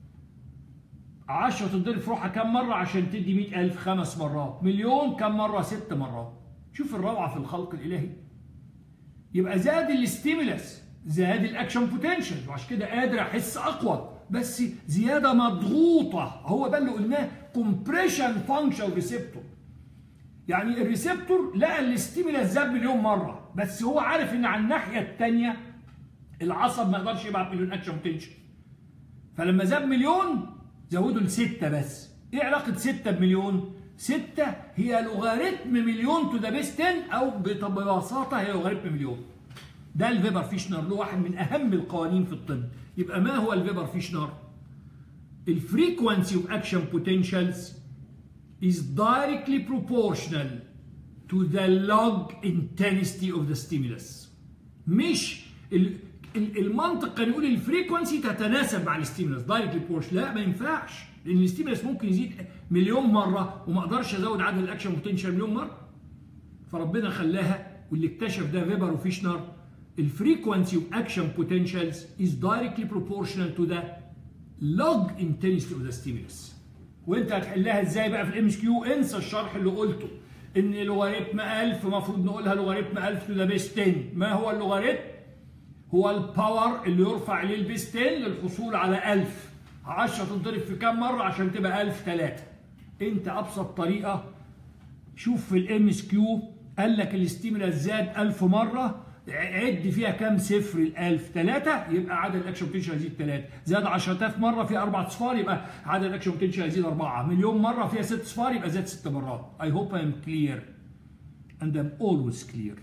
10 تضرب في روحها كم مره عشان تدي 100000 خمس مرات، مليون كم مره؟ ست مرات. شوف الروعه في الخلق الالهي. يبقى زاد الاستيمولاس زاد الاكشن بوتنشال وعشان كده قادر احس اقوى بس زياده مضغوطه هو ده اللي قلناه كومبريشن فانكشن ريسبتور يعني الريسبتور لقى الاستيمولاس زاد مليون مره بس هو عارف ان على الناحيه الثانيه العصب ما يقدرش يبعت مليون اكشن بوتنشال فلما زاد مليون زودوا لستة بس ايه علاقة ستة بمليون؟ ستة هي لوغاريتم مليون تو ذا بيس 10 او ببساطة هي لوغاريتم مليون ده الفيبر فيشنر له واحد من اهم القوانين في الطب يبقى ما هو الفيبر فيشنر الفريكوانسي اوف اكشن بوتنشالز is directly proportional to the log intensity of the stimulus مش ال- ال- المنطق كان يقول الفريكونسي تتناسب مع الستيمولس دايركتلي بروش لا ما ينفعش لان الستيمولس ممكن يزيد مليون مره وما اقدرش ازود عدد الاكشن بوتنشال مليون مره فربنا خلاها واللي اكتشف ده فيبر وفيشنر الفريكونسي اوف اكشن بوتنشالز از دايركتلي بروبورشنال تو ذا log intensity of the stimulus وانت هتحلها ازاي بقى في الام اس كيو انسى الشرح اللي قلته ان لوغاريتم 1000 المفروض نقولها لوغاريتم 1000 تو ذا بيس 10 ما هو اللوغاريتم هو الباور اللي يرفع عليه البيس 10 للحصول على 1000 10 تنضرب في كام مره عشان تبقى 1003 انت ابسط طريقه شوف في الام اس كيو قال لك الاستيمولاس زاد 1000 مره عد فيها كام صفر ال 1000 3 يبقى عدد الاكشن بوتنشال هيزيد 3 زاد 10000 مره في اربع اصفار يبقى عدد الاكشن بوتنشال هيزيد 4 مليون مره فيها ست اصفار يبقى زاد ست مرات I hope I'm clear and I'm always clear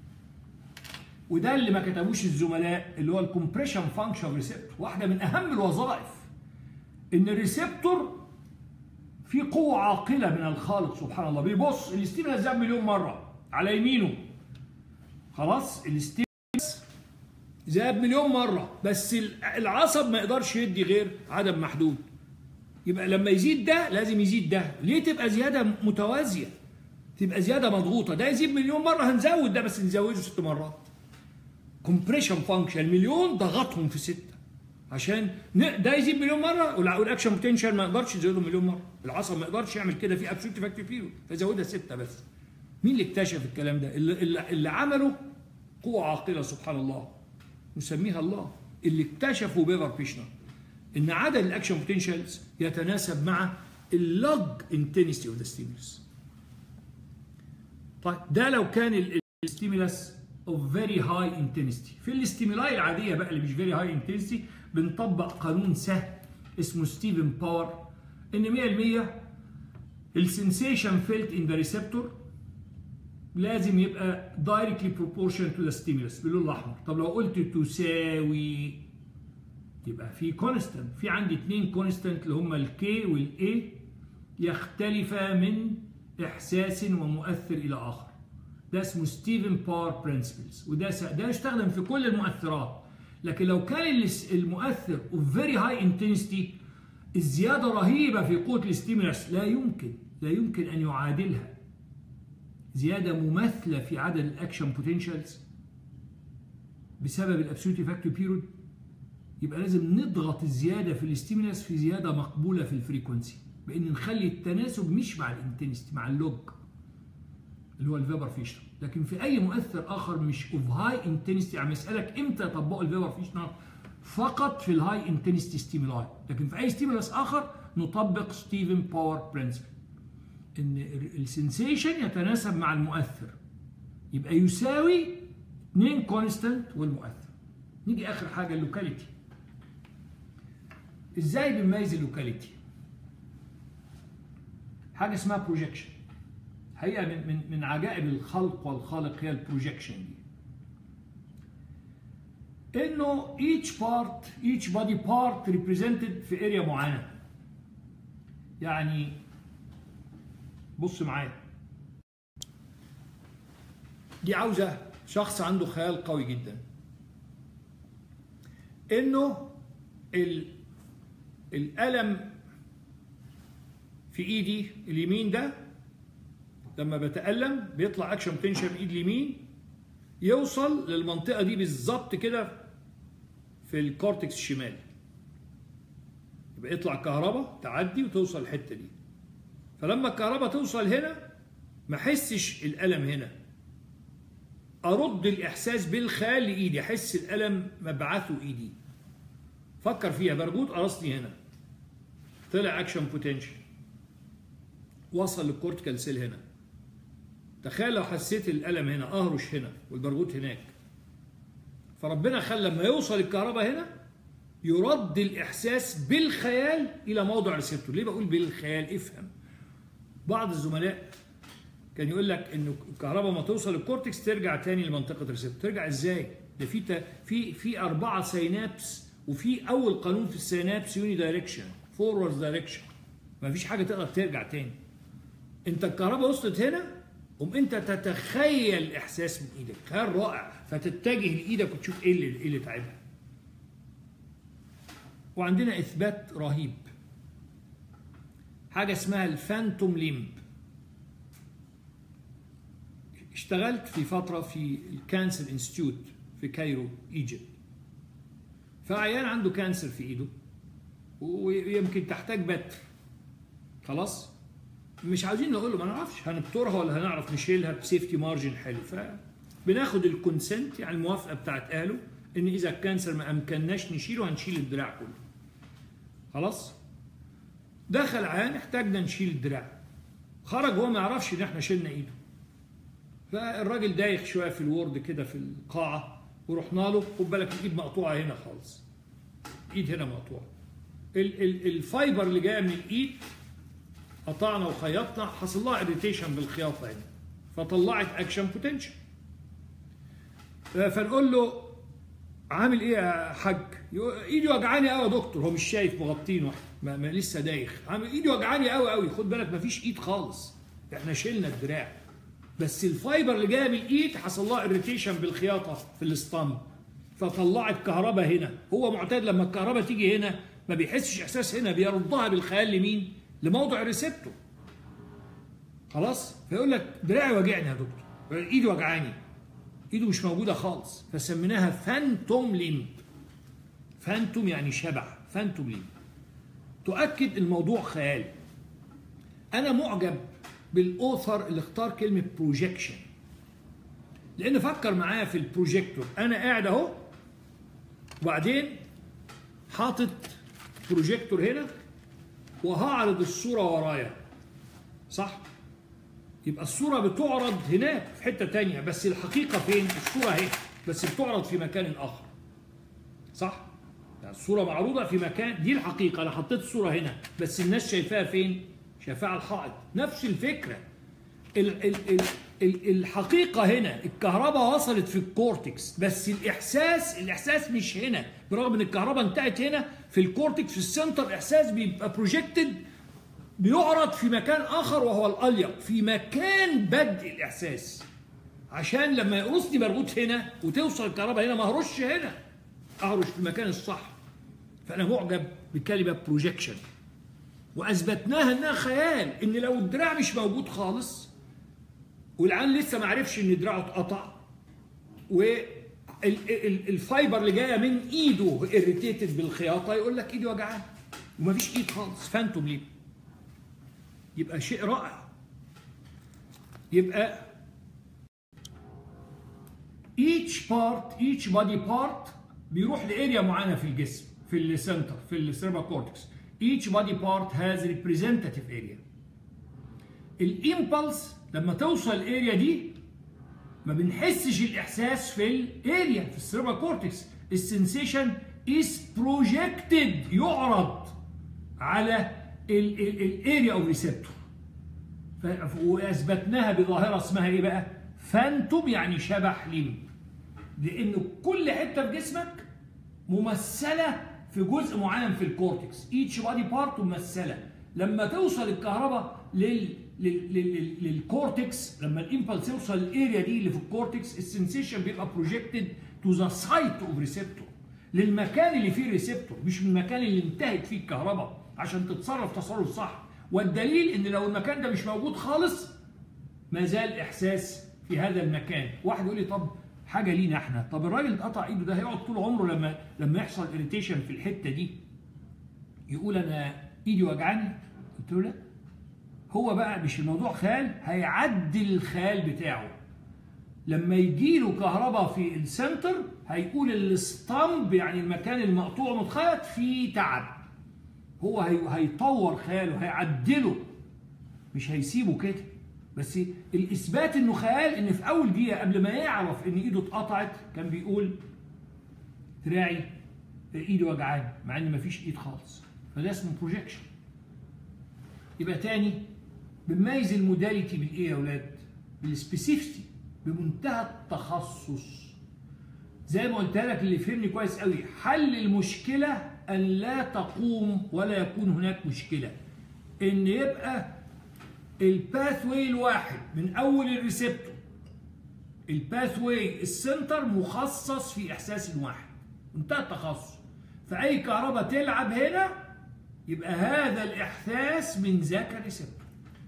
وده اللي ما كتبوش الزملاء اللي هو الكompression فانكشن ريسبتور واحده من اهم الوظائف ان الريسبتور في قوة عاقلة من الخالق سبحان الله بيبص الاستيمولاس زاد مليون مرة على يمينه خلاص الاستيمولاس زاد مليون مرة بس العصب ما يقدرش يدي غير عدد محدود يبقى لما يزيد ده لازم يزيد ده ليه تبقى زيادة متوازية تبقى زيادة مضغوطة ده يزيد مليون مرة هنزود ده بس نزوده ست مرات كومبريشن فانكشن مليون ضغطهم في ستة عشان ن- ده يزيد مليون مره والع- والاكشن بوتنشال ما يقدرش يزوده مليون مره العصب ما يقدرش يعمل كده في ابسولوت فاكتور بيريود فزودها سته بس مين اللي اكتشف الكلام ده اللي, اللي, اللي عمله قوه عاقله سبحان الله نسميها الله اللي اكتشفوا بيفر بيشنر ان عدد الاكشن بوتنشالز يتناسب مع اللوج انتنستي اوف ذا ستيمولس طيب ده لو كان الستيمولس اوف فيري هاي انتنستي في الاستيمولاي العاديه بقى اللي مش فيري هاي انتنستي بنطبق قانون سهل اسمه ستيفن باور ان 100% السنسيشن فيلت ان ذا ريسبتور لازم يبقى دايركتلي بروبورشن تو ذا ستيمولس باللون الاحمر طب لو قلت تساوي يبقى في كونستنت في عندي اثنين كونستنت اللي هم الكي والاي يختلفا من احساس ومؤثر الى اخر ده اسمه ستيفن باور برنسبلز وده س- ده يستخدم في كل المؤثرات لكن لو كان الس- المؤثر اوف فيري هاي انتنستي الزياده رهيبه في قوه الاستيمولس لا يمكن لا يمكن ان يعادلها زياده مماثله في عدد الاكشن بوتنشالز بسبب الابسولوت فاكتور بيريود يبقى لازم نضغط الزياده في الاستيمولس في زياده مقبوله في الفريكونسي بان نخلي التناسب مش مع الانتنستي مع اللوج اللي هو الفيبر فيشنر لكن في اي مؤثر اخر مش اوف هاي انتنستي عم يسالك امتى طبقوا الفيبر فيشنر فقط في الهاي انتنستي ستيمولاي لكن في اي ستيمولس اخر نطبق ستيفن باور برنسبل ان السنسيشن يتناسب مع المؤثر يبقى يساوي 2 كونستانت والمؤثر نيجي اخر حاجه اللوكاليتي ازاي بنميز اللوكاليتي حاجه اسمها بروجيكشن حقيقه من من من عجائب الخلق والخالق هي البروجيكشن دي انه each part each body part represented في اريا معينه يعني بص معايا دي عاوزة شخص عنده خيال قوي جدا انه ال... الألم في ايدي اليمين ده لما بتألم بيطلع اكشن بوتنشال من ايد اليمين يوصل للمنطقة دي بالظبط كده في الكورتكس الشمالي يبقى يطلع كهرباء تعدي وتوصل الحتة دي فلما الكهرباء توصل هنا ما احسش الألم هنا أرد الإحساس بالخيال لإيدي أحس الألم مبعثه إيدي فكر فيها برجوت قرصني هنا طلع أكشن بوتنشال وصل للكورتيكال سيل هنا تخيل لو حسيت الألم هنا أهرش هنا والبرغوث هناك فربنا خلى لما يوصل الكهرباء هنا يرد الإحساس بالخيال إلى موضع ريسبتور ليه بقول بالخيال افهم بعض الزملاء كان يقول لك انه الكهرباء ما توصل للكورتكس ترجع تاني لمنطقه الريسبتور ترجع ازاي ده في في في اربعه سينابس وفي اول قانون في السينابس يوني دايركشن فورورد دايركشن ما فيش حاجه تقدر ترجع تاني انت الكهرباء وصلت هنا قوم انت تتخيل احساس من ايدك خيال رائع فتتجه لايدك وتشوف ايه اللي ايه اللي تعبها وعندنا اثبات رهيب حاجه اسمها الفانتوم ليمب اشتغلت في فتره في الكانسر انستيتيوت في كايرو ايجيبت فعيان عنده كانسر في ايده ويمكن تحتاج بتر خلاص مش عاوزين نقول له ما نعرفش هنبترها ولا هنعرف نشيلها بسيفتي مارجن حلو فبناخد الكونسنت يعني الموافقه بتاعت اهله ان اذا الكانسر ما امكناش نشيله هنشيل الدراع كله خلاص دخل عيان احتاجنا نشيل الدراع خرج هو ما يعرفش ان احنا شلنا ايده فالراجل دايخ شويه في الورد كده في القاعه ورحنا له خد بالك الايد مقطوعه هنا خالص الايد هنا مقطوعه ال ال الفايبر اللي جايه من الايد قطعنا وخيطنا حصل لها اريتيشن بالخياطه هنا فطلعت اكشن بوتنشال فنقول له عامل ايه يا حاج؟ ايدي وجعاني قوي يا دكتور هو مش شايف مغطينه ما, ما لسه دايخ عامل ايدي وجعاني قوي قوي خد بالك ما فيش ايد خالص احنا شلنا الدراع بس الفايبر اللي جايه من الايد حصل لها اريتيشن بالخياطه في الاسطمب فطلعت كهرباء هنا هو معتاد لما الكهرباء تيجي هنا ما بيحسش احساس هنا بيردها بالخيال لمين؟ لموضع الريسبتور خلاص فيقول لك دراعي وجعني يا دكتور ايدي وجعاني ايده مش موجوده خالص فسميناها فانتوم ليمب فانتوم يعني شبح فانتوم ليمب تؤكد الموضوع خيال انا معجب بالاوثر اللي اختار كلمه بروجيكشن لان فكر معايا في البروجيكتور انا قاعد اهو وبعدين حاطط بروجيكتور هنا وهعرض الصوره ورايا صح يبقى الصوره بتعرض هناك في حته تانية بس الحقيقه فين الصوره اهي بس بتعرض في مكان اخر صح يعني الصوره معروضه في مكان دي الحقيقه انا حطيت الصوره هنا بس الناس شايفاها فين شايفاها على الحائط نفس الفكره ال ال ال ال الحقيقه هنا الكهرباء وصلت في الكورتكس بس الاحساس الاحساس مش هنا برغم ان الكهرباء انتهت هنا في الكورتكس في السنتر الاحساس بيبقى بروجكتد بيعرض في مكان اخر وهو الاليق في مكان بدء الاحساس عشان لما يقرصني برغوت هنا وتوصل الكهرباء هنا ما اهرش هنا اهرش في المكان الصح فانا معجب بكلمه بروجكشن واثبتناها انها خيال ان لو الدراع مش موجود خالص والعيان لسه ما عرفش ان دراعه اتقطع والفايبر اللي جايه من ايده اريتيتد بالخياطه يقول لك ايدي وجعان ومفيش ايد خالص فانتوم ليه يبقى شيء رائع يبقى each part each body part بيروح لاريا معينه في الجسم في السنتر في السيربا كورتكس each body part has representative area الامبلس لما توصل الاريا دي ما بنحسش الاحساس في الاريا في السيربا كورتكس السنسيشن is projected يعرض على الاريا اوف ريسبتور واثبتناها بظاهره اسمها ايه بقى؟ فانتوم يعني شبح ليمب لان كل حته في جسمك ممثله في جزء معين في الكورتكس each body part ممثله لما توصل الكهرباء لل لل- لل- للكورتكس لما الامبلس يوصل الاريا دي اللي في الكورتكس السنسيشن بيبقى بروجكتد تو ذا سايت اوف ريسبتور للمكان اللي فيه الريسبتور مش من المكان اللي انتهت فيه الكهرباء عشان تتصرف تصرف صح والدليل ان لو المكان ده مش موجود خالص ما زال احساس في هذا المكان واحد يقول لي طب حاجه لينا احنا طب الراجل اللي قطع ايده ده هيقعد طول عمره لما لما يحصل اريتيشن في الحته دي يقول انا ايدي وجعاني قلت له لا هو بقى مش الموضوع خال هيعدل الخال بتاعه لما يجي له كهرباء في السنتر هيقول الستامب يعني المكان المقطوع متخيط فيه تعب هو هي- هيطور خياله هيعدله مش هيسيبه كده بس الاثبات انه خيال ان في اول دقيقه قبل ما يعرف ان ايده اتقطعت كان بيقول دراعي ايدي وجعاني مع ان مفيش ايد خالص فده اسمه بروجيكشن يبقى تاني بنميز الموداليتي بالايه يا اولاد بالسبيسيفتي بمنتهى التخصص زي ما قلت لك اللي فهمني كويس قوي حل المشكله ان لا تقوم ولا يكون هناك مشكله ان يبقى الباث واي الواحد من اول الريسبتور الباث واي السنتر مخصص في احساس واحد منتهى التخصص فاي كهرباء تلعب هنا يبقى هذا الاحساس من ذاك الريسبتور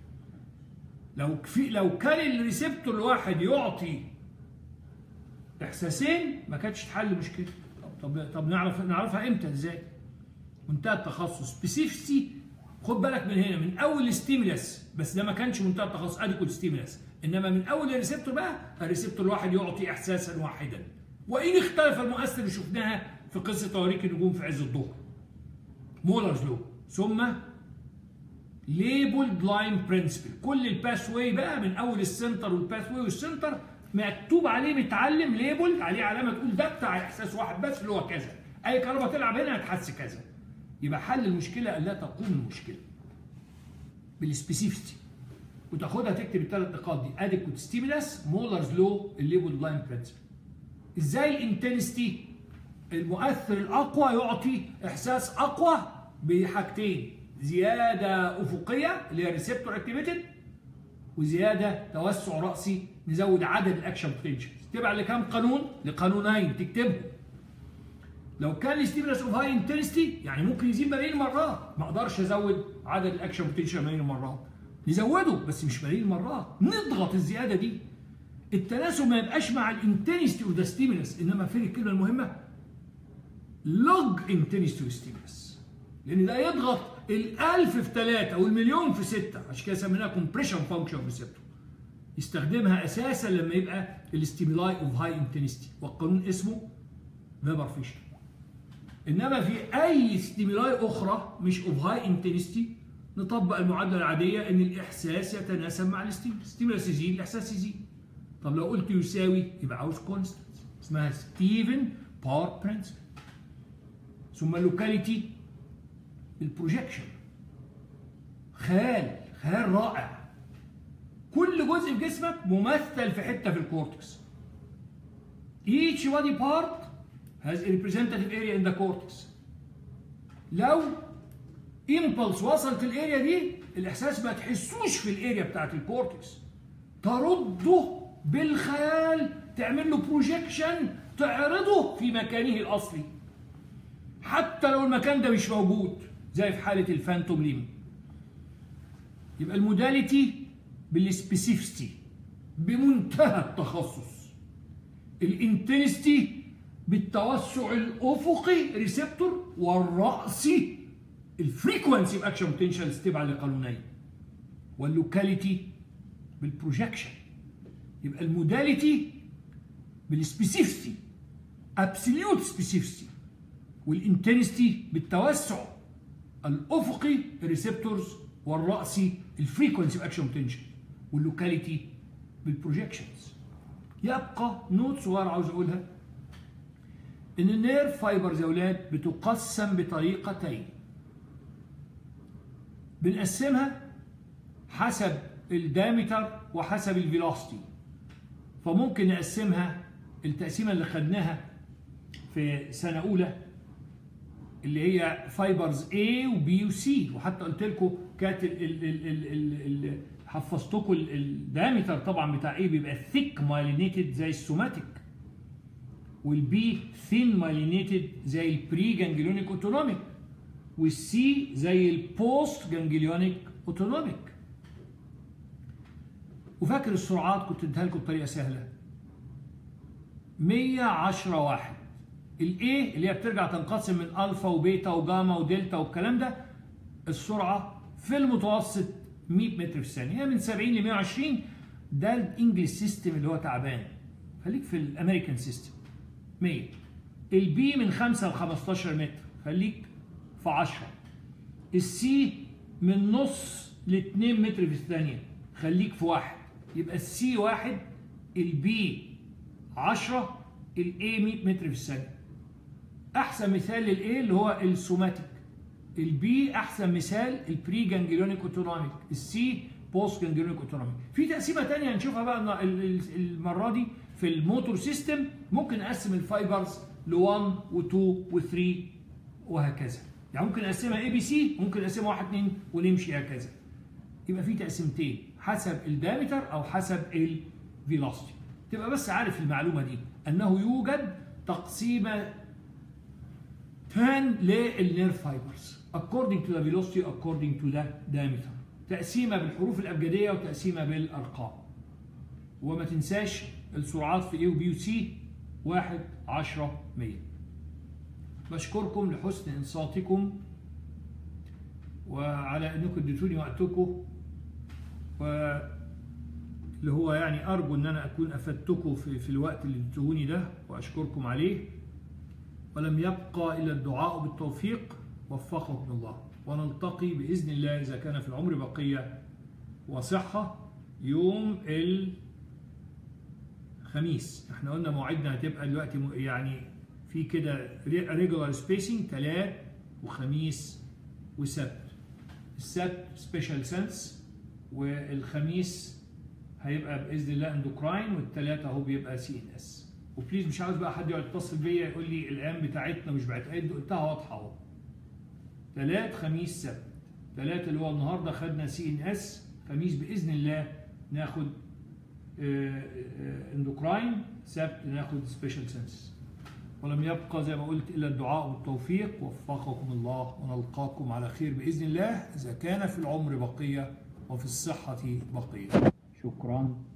لو في لو كان الريسبتور الواحد يعطي احساسين ما كانتش تحل مشكله طب طب, طب نعرف نعرفها امتى ازاي منتهى التخصص سبيسيفتي خد بالك من هنا من اول الستيمولاس بس ده ما كانش منتهى التخصص اديكوت ستيمولاس انما من اول الريسبتور بقى الريسبتور الواحد يعطي احساسا واحدا وان اختلف المؤثر اللي شفناها في قصه تواريك النجوم في عز الظهر مولرز لو ثم ليبلد لاين برنسبل كل الباس واي بقى من اول السنتر والباس واي والسنتر مكتوب عليه متعلم ليبل عليه علامه تقول ده بتاع احساس واحد بس اللي هو كذا اي كهرباء تلعب هنا هتحس كذا يبقى حل المشكله الا تقوم المشكله بالسبيسيفتي وتاخدها تكتب الثلاث نقاط دي اديكوت ستيمولاس مولرز لو الليبل لاين برنسبل ازاي الانتنستي المؤثر الاقوى يعطي احساس اقوى بحاجتين زياده افقيه اللي هي ريسبتور اكتيفيتد وزياده توسع راسي نزود عدد الاكشن بوتنشالز تبع لكام قانون؟ لقانونين تكتبهم لو كان الستيمولس اوف هاي انتنستي يعني ممكن يزيد ملايين المرات ما اقدرش ازود عدد الاكشن بوتنشال ملايين المرات نزوده بس مش ملايين المرات نضغط الزياده دي التناسب ما يبقاش مع الانتنستي اوف ذا ستيمولس انما فين الكلمه المهمه لوج انتنستي ستيمولس لان ده يضغط الألف في ثلاثة والمليون في ستة عشان كده سميناها كومبريشن فانكشن ريسبتور يستخدمها اساسا لما يبقى الاستيمولاي اوف هاي انتنستي والقانون اسمه فيبر فيشر انما في اي ستيمولاي اخرى مش اوف هاي انتنستي نطبق المعادله العاديه ان الاحساس يتناسب مع الستيمولاس ستيمولاس يزيد الاحساس يزيد طب لو قلت يساوي يبقى عاوز كونستنت اسمها ستيفن بار برنسبل ثم اللوكاليتي البروجيكشن خيال خيال رائع كل جزء في جسمك ممثل في حته في الكورتكس each body part has a representative area in the cortex لو impulse وصلت الاريا دي الاحساس ما تحسوش في الاريا بتاعت الكورتكس ترده بالخيال تعمل له بروجيكشن تعرضه في مكانه الاصلي حتى لو المكان ده مش موجود زي في حاله الفانتوم ليم يبقى الموداليتي بالسبيسيفتي بمنتهى التخصص الانتنستي بالتوسع الافقي ريسبتور والراسي الفريكونسي باكشن بوتنشال تبع لقانونين واللوكاليتي بالبروجكشن يبقى الموداليتي بالسبيسيفتي ابسوليوت سبيسيفتي والانتنستي بالتوسع الافقي الريسبتورز والراسي الفريكونسي باكشن بوتنشال واللوكاليتي بالبروجكشنز يبقى نوت صغيره عاوز اقولها ان النيرف فايبرز يا اولاد بتقسم بطريقتين بنقسمها حسب الدايمتر وحسب الفيلوسيتي فممكن نقسمها التقسيمه اللي خدناها في سنه اولى اللي هي فايبرز A وB وC وحتى قلت لكم كانت ال ال ال ال ال حفظتكم الدايمتر طبعا بتاع A بيبقى ثيك مايلينيتد زي السوماتيك والبي ثين مايلينيتد زي البري جانجليونيك اوتونوميك والسي زي البوست جانجليونيك اوتونوميك وفاكر السرعات كنت اديها لكم بطريقه سهله 110 واحد الاي اللي هي بترجع تنقسم من الفا وبيتا وجاما ودلتا والكلام ده السرعه في المتوسط 100 متر في الثانيه هي من 70 ل 120 ده الانجلش سيستم اللي هو تعبان خليك في الامريكان سيستم 100 البي من 5 ل 15 متر خليك في 10 السي من نص ل 2 متر في الثانيه خليك في واحد يبقى السي واحد البي 10 الاي 100 متر في الثانيه احسن مثال للاي اللي هو السوماتيك البي احسن مثال البري جانجليونيك اوتونوميك السي بوست جانجليونيك اوتونوميك في تقسيمه ثانيه هنشوفها بقى المره دي في الموتور سيستم ممكن اقسم الفايبرز ل 1 و2 و3 وهكذا يعني ممكن اقسمها اي بي سي ممكن اقسمها 1 2 ونمشي هكذا يبقى في تقسيمتين حسب الدايمتر او حسب الفيلوسيتي تبقى بس عارف المعلومه دي انه يوجد تقسيمه تان للنيرف فايبرز according to the velocity according to the diameter تقسيمه بالحروف الابجديه وتقسيمه بالارقام وما تنساش السرعات في A و B و C 1 10 100 بشكركم لحسن انصاتكم وعلى انكم اديتوني وقتكم و اللي هو يعني ارجو ان انا اكون افدتكم في, في الوقت اللي اديتوني ده واشكركم عليه ولم يبقى الا الدعاء بالتوفيق وفقكم الله ونلتقي باذن الله اذا كان في العمر بقيه وصحه يوم الخميس احنا قلنا موعدنا هتبقى دلوقتي يعني في كده ريجولار سبيسنج ثلاث وخميس وسبت السبت سبيشال سنس والخميس هيبقى باذن الله اندوكراين والثلاثه اهو بيبقى سي ان اس وبليز مش عاوز بقى حد يقعد يتصل بيا يقول لي الايام بتاعتنا مش بتاعتنا قلتها واضحه اهو ثلاث خميس سبت ثلاثة اللي هو النهارده خدنا سي ان اس خميس باذن الله ناخد اندوكراين سبت ناخد سبيشال سنس ولم يبقى زي ما قلت الا الدعاء والتوفيق وفقكم الله ونلقاكم على خير باذن الله اذا كان في العمر بقيه وفي الصحه بقيه شكرا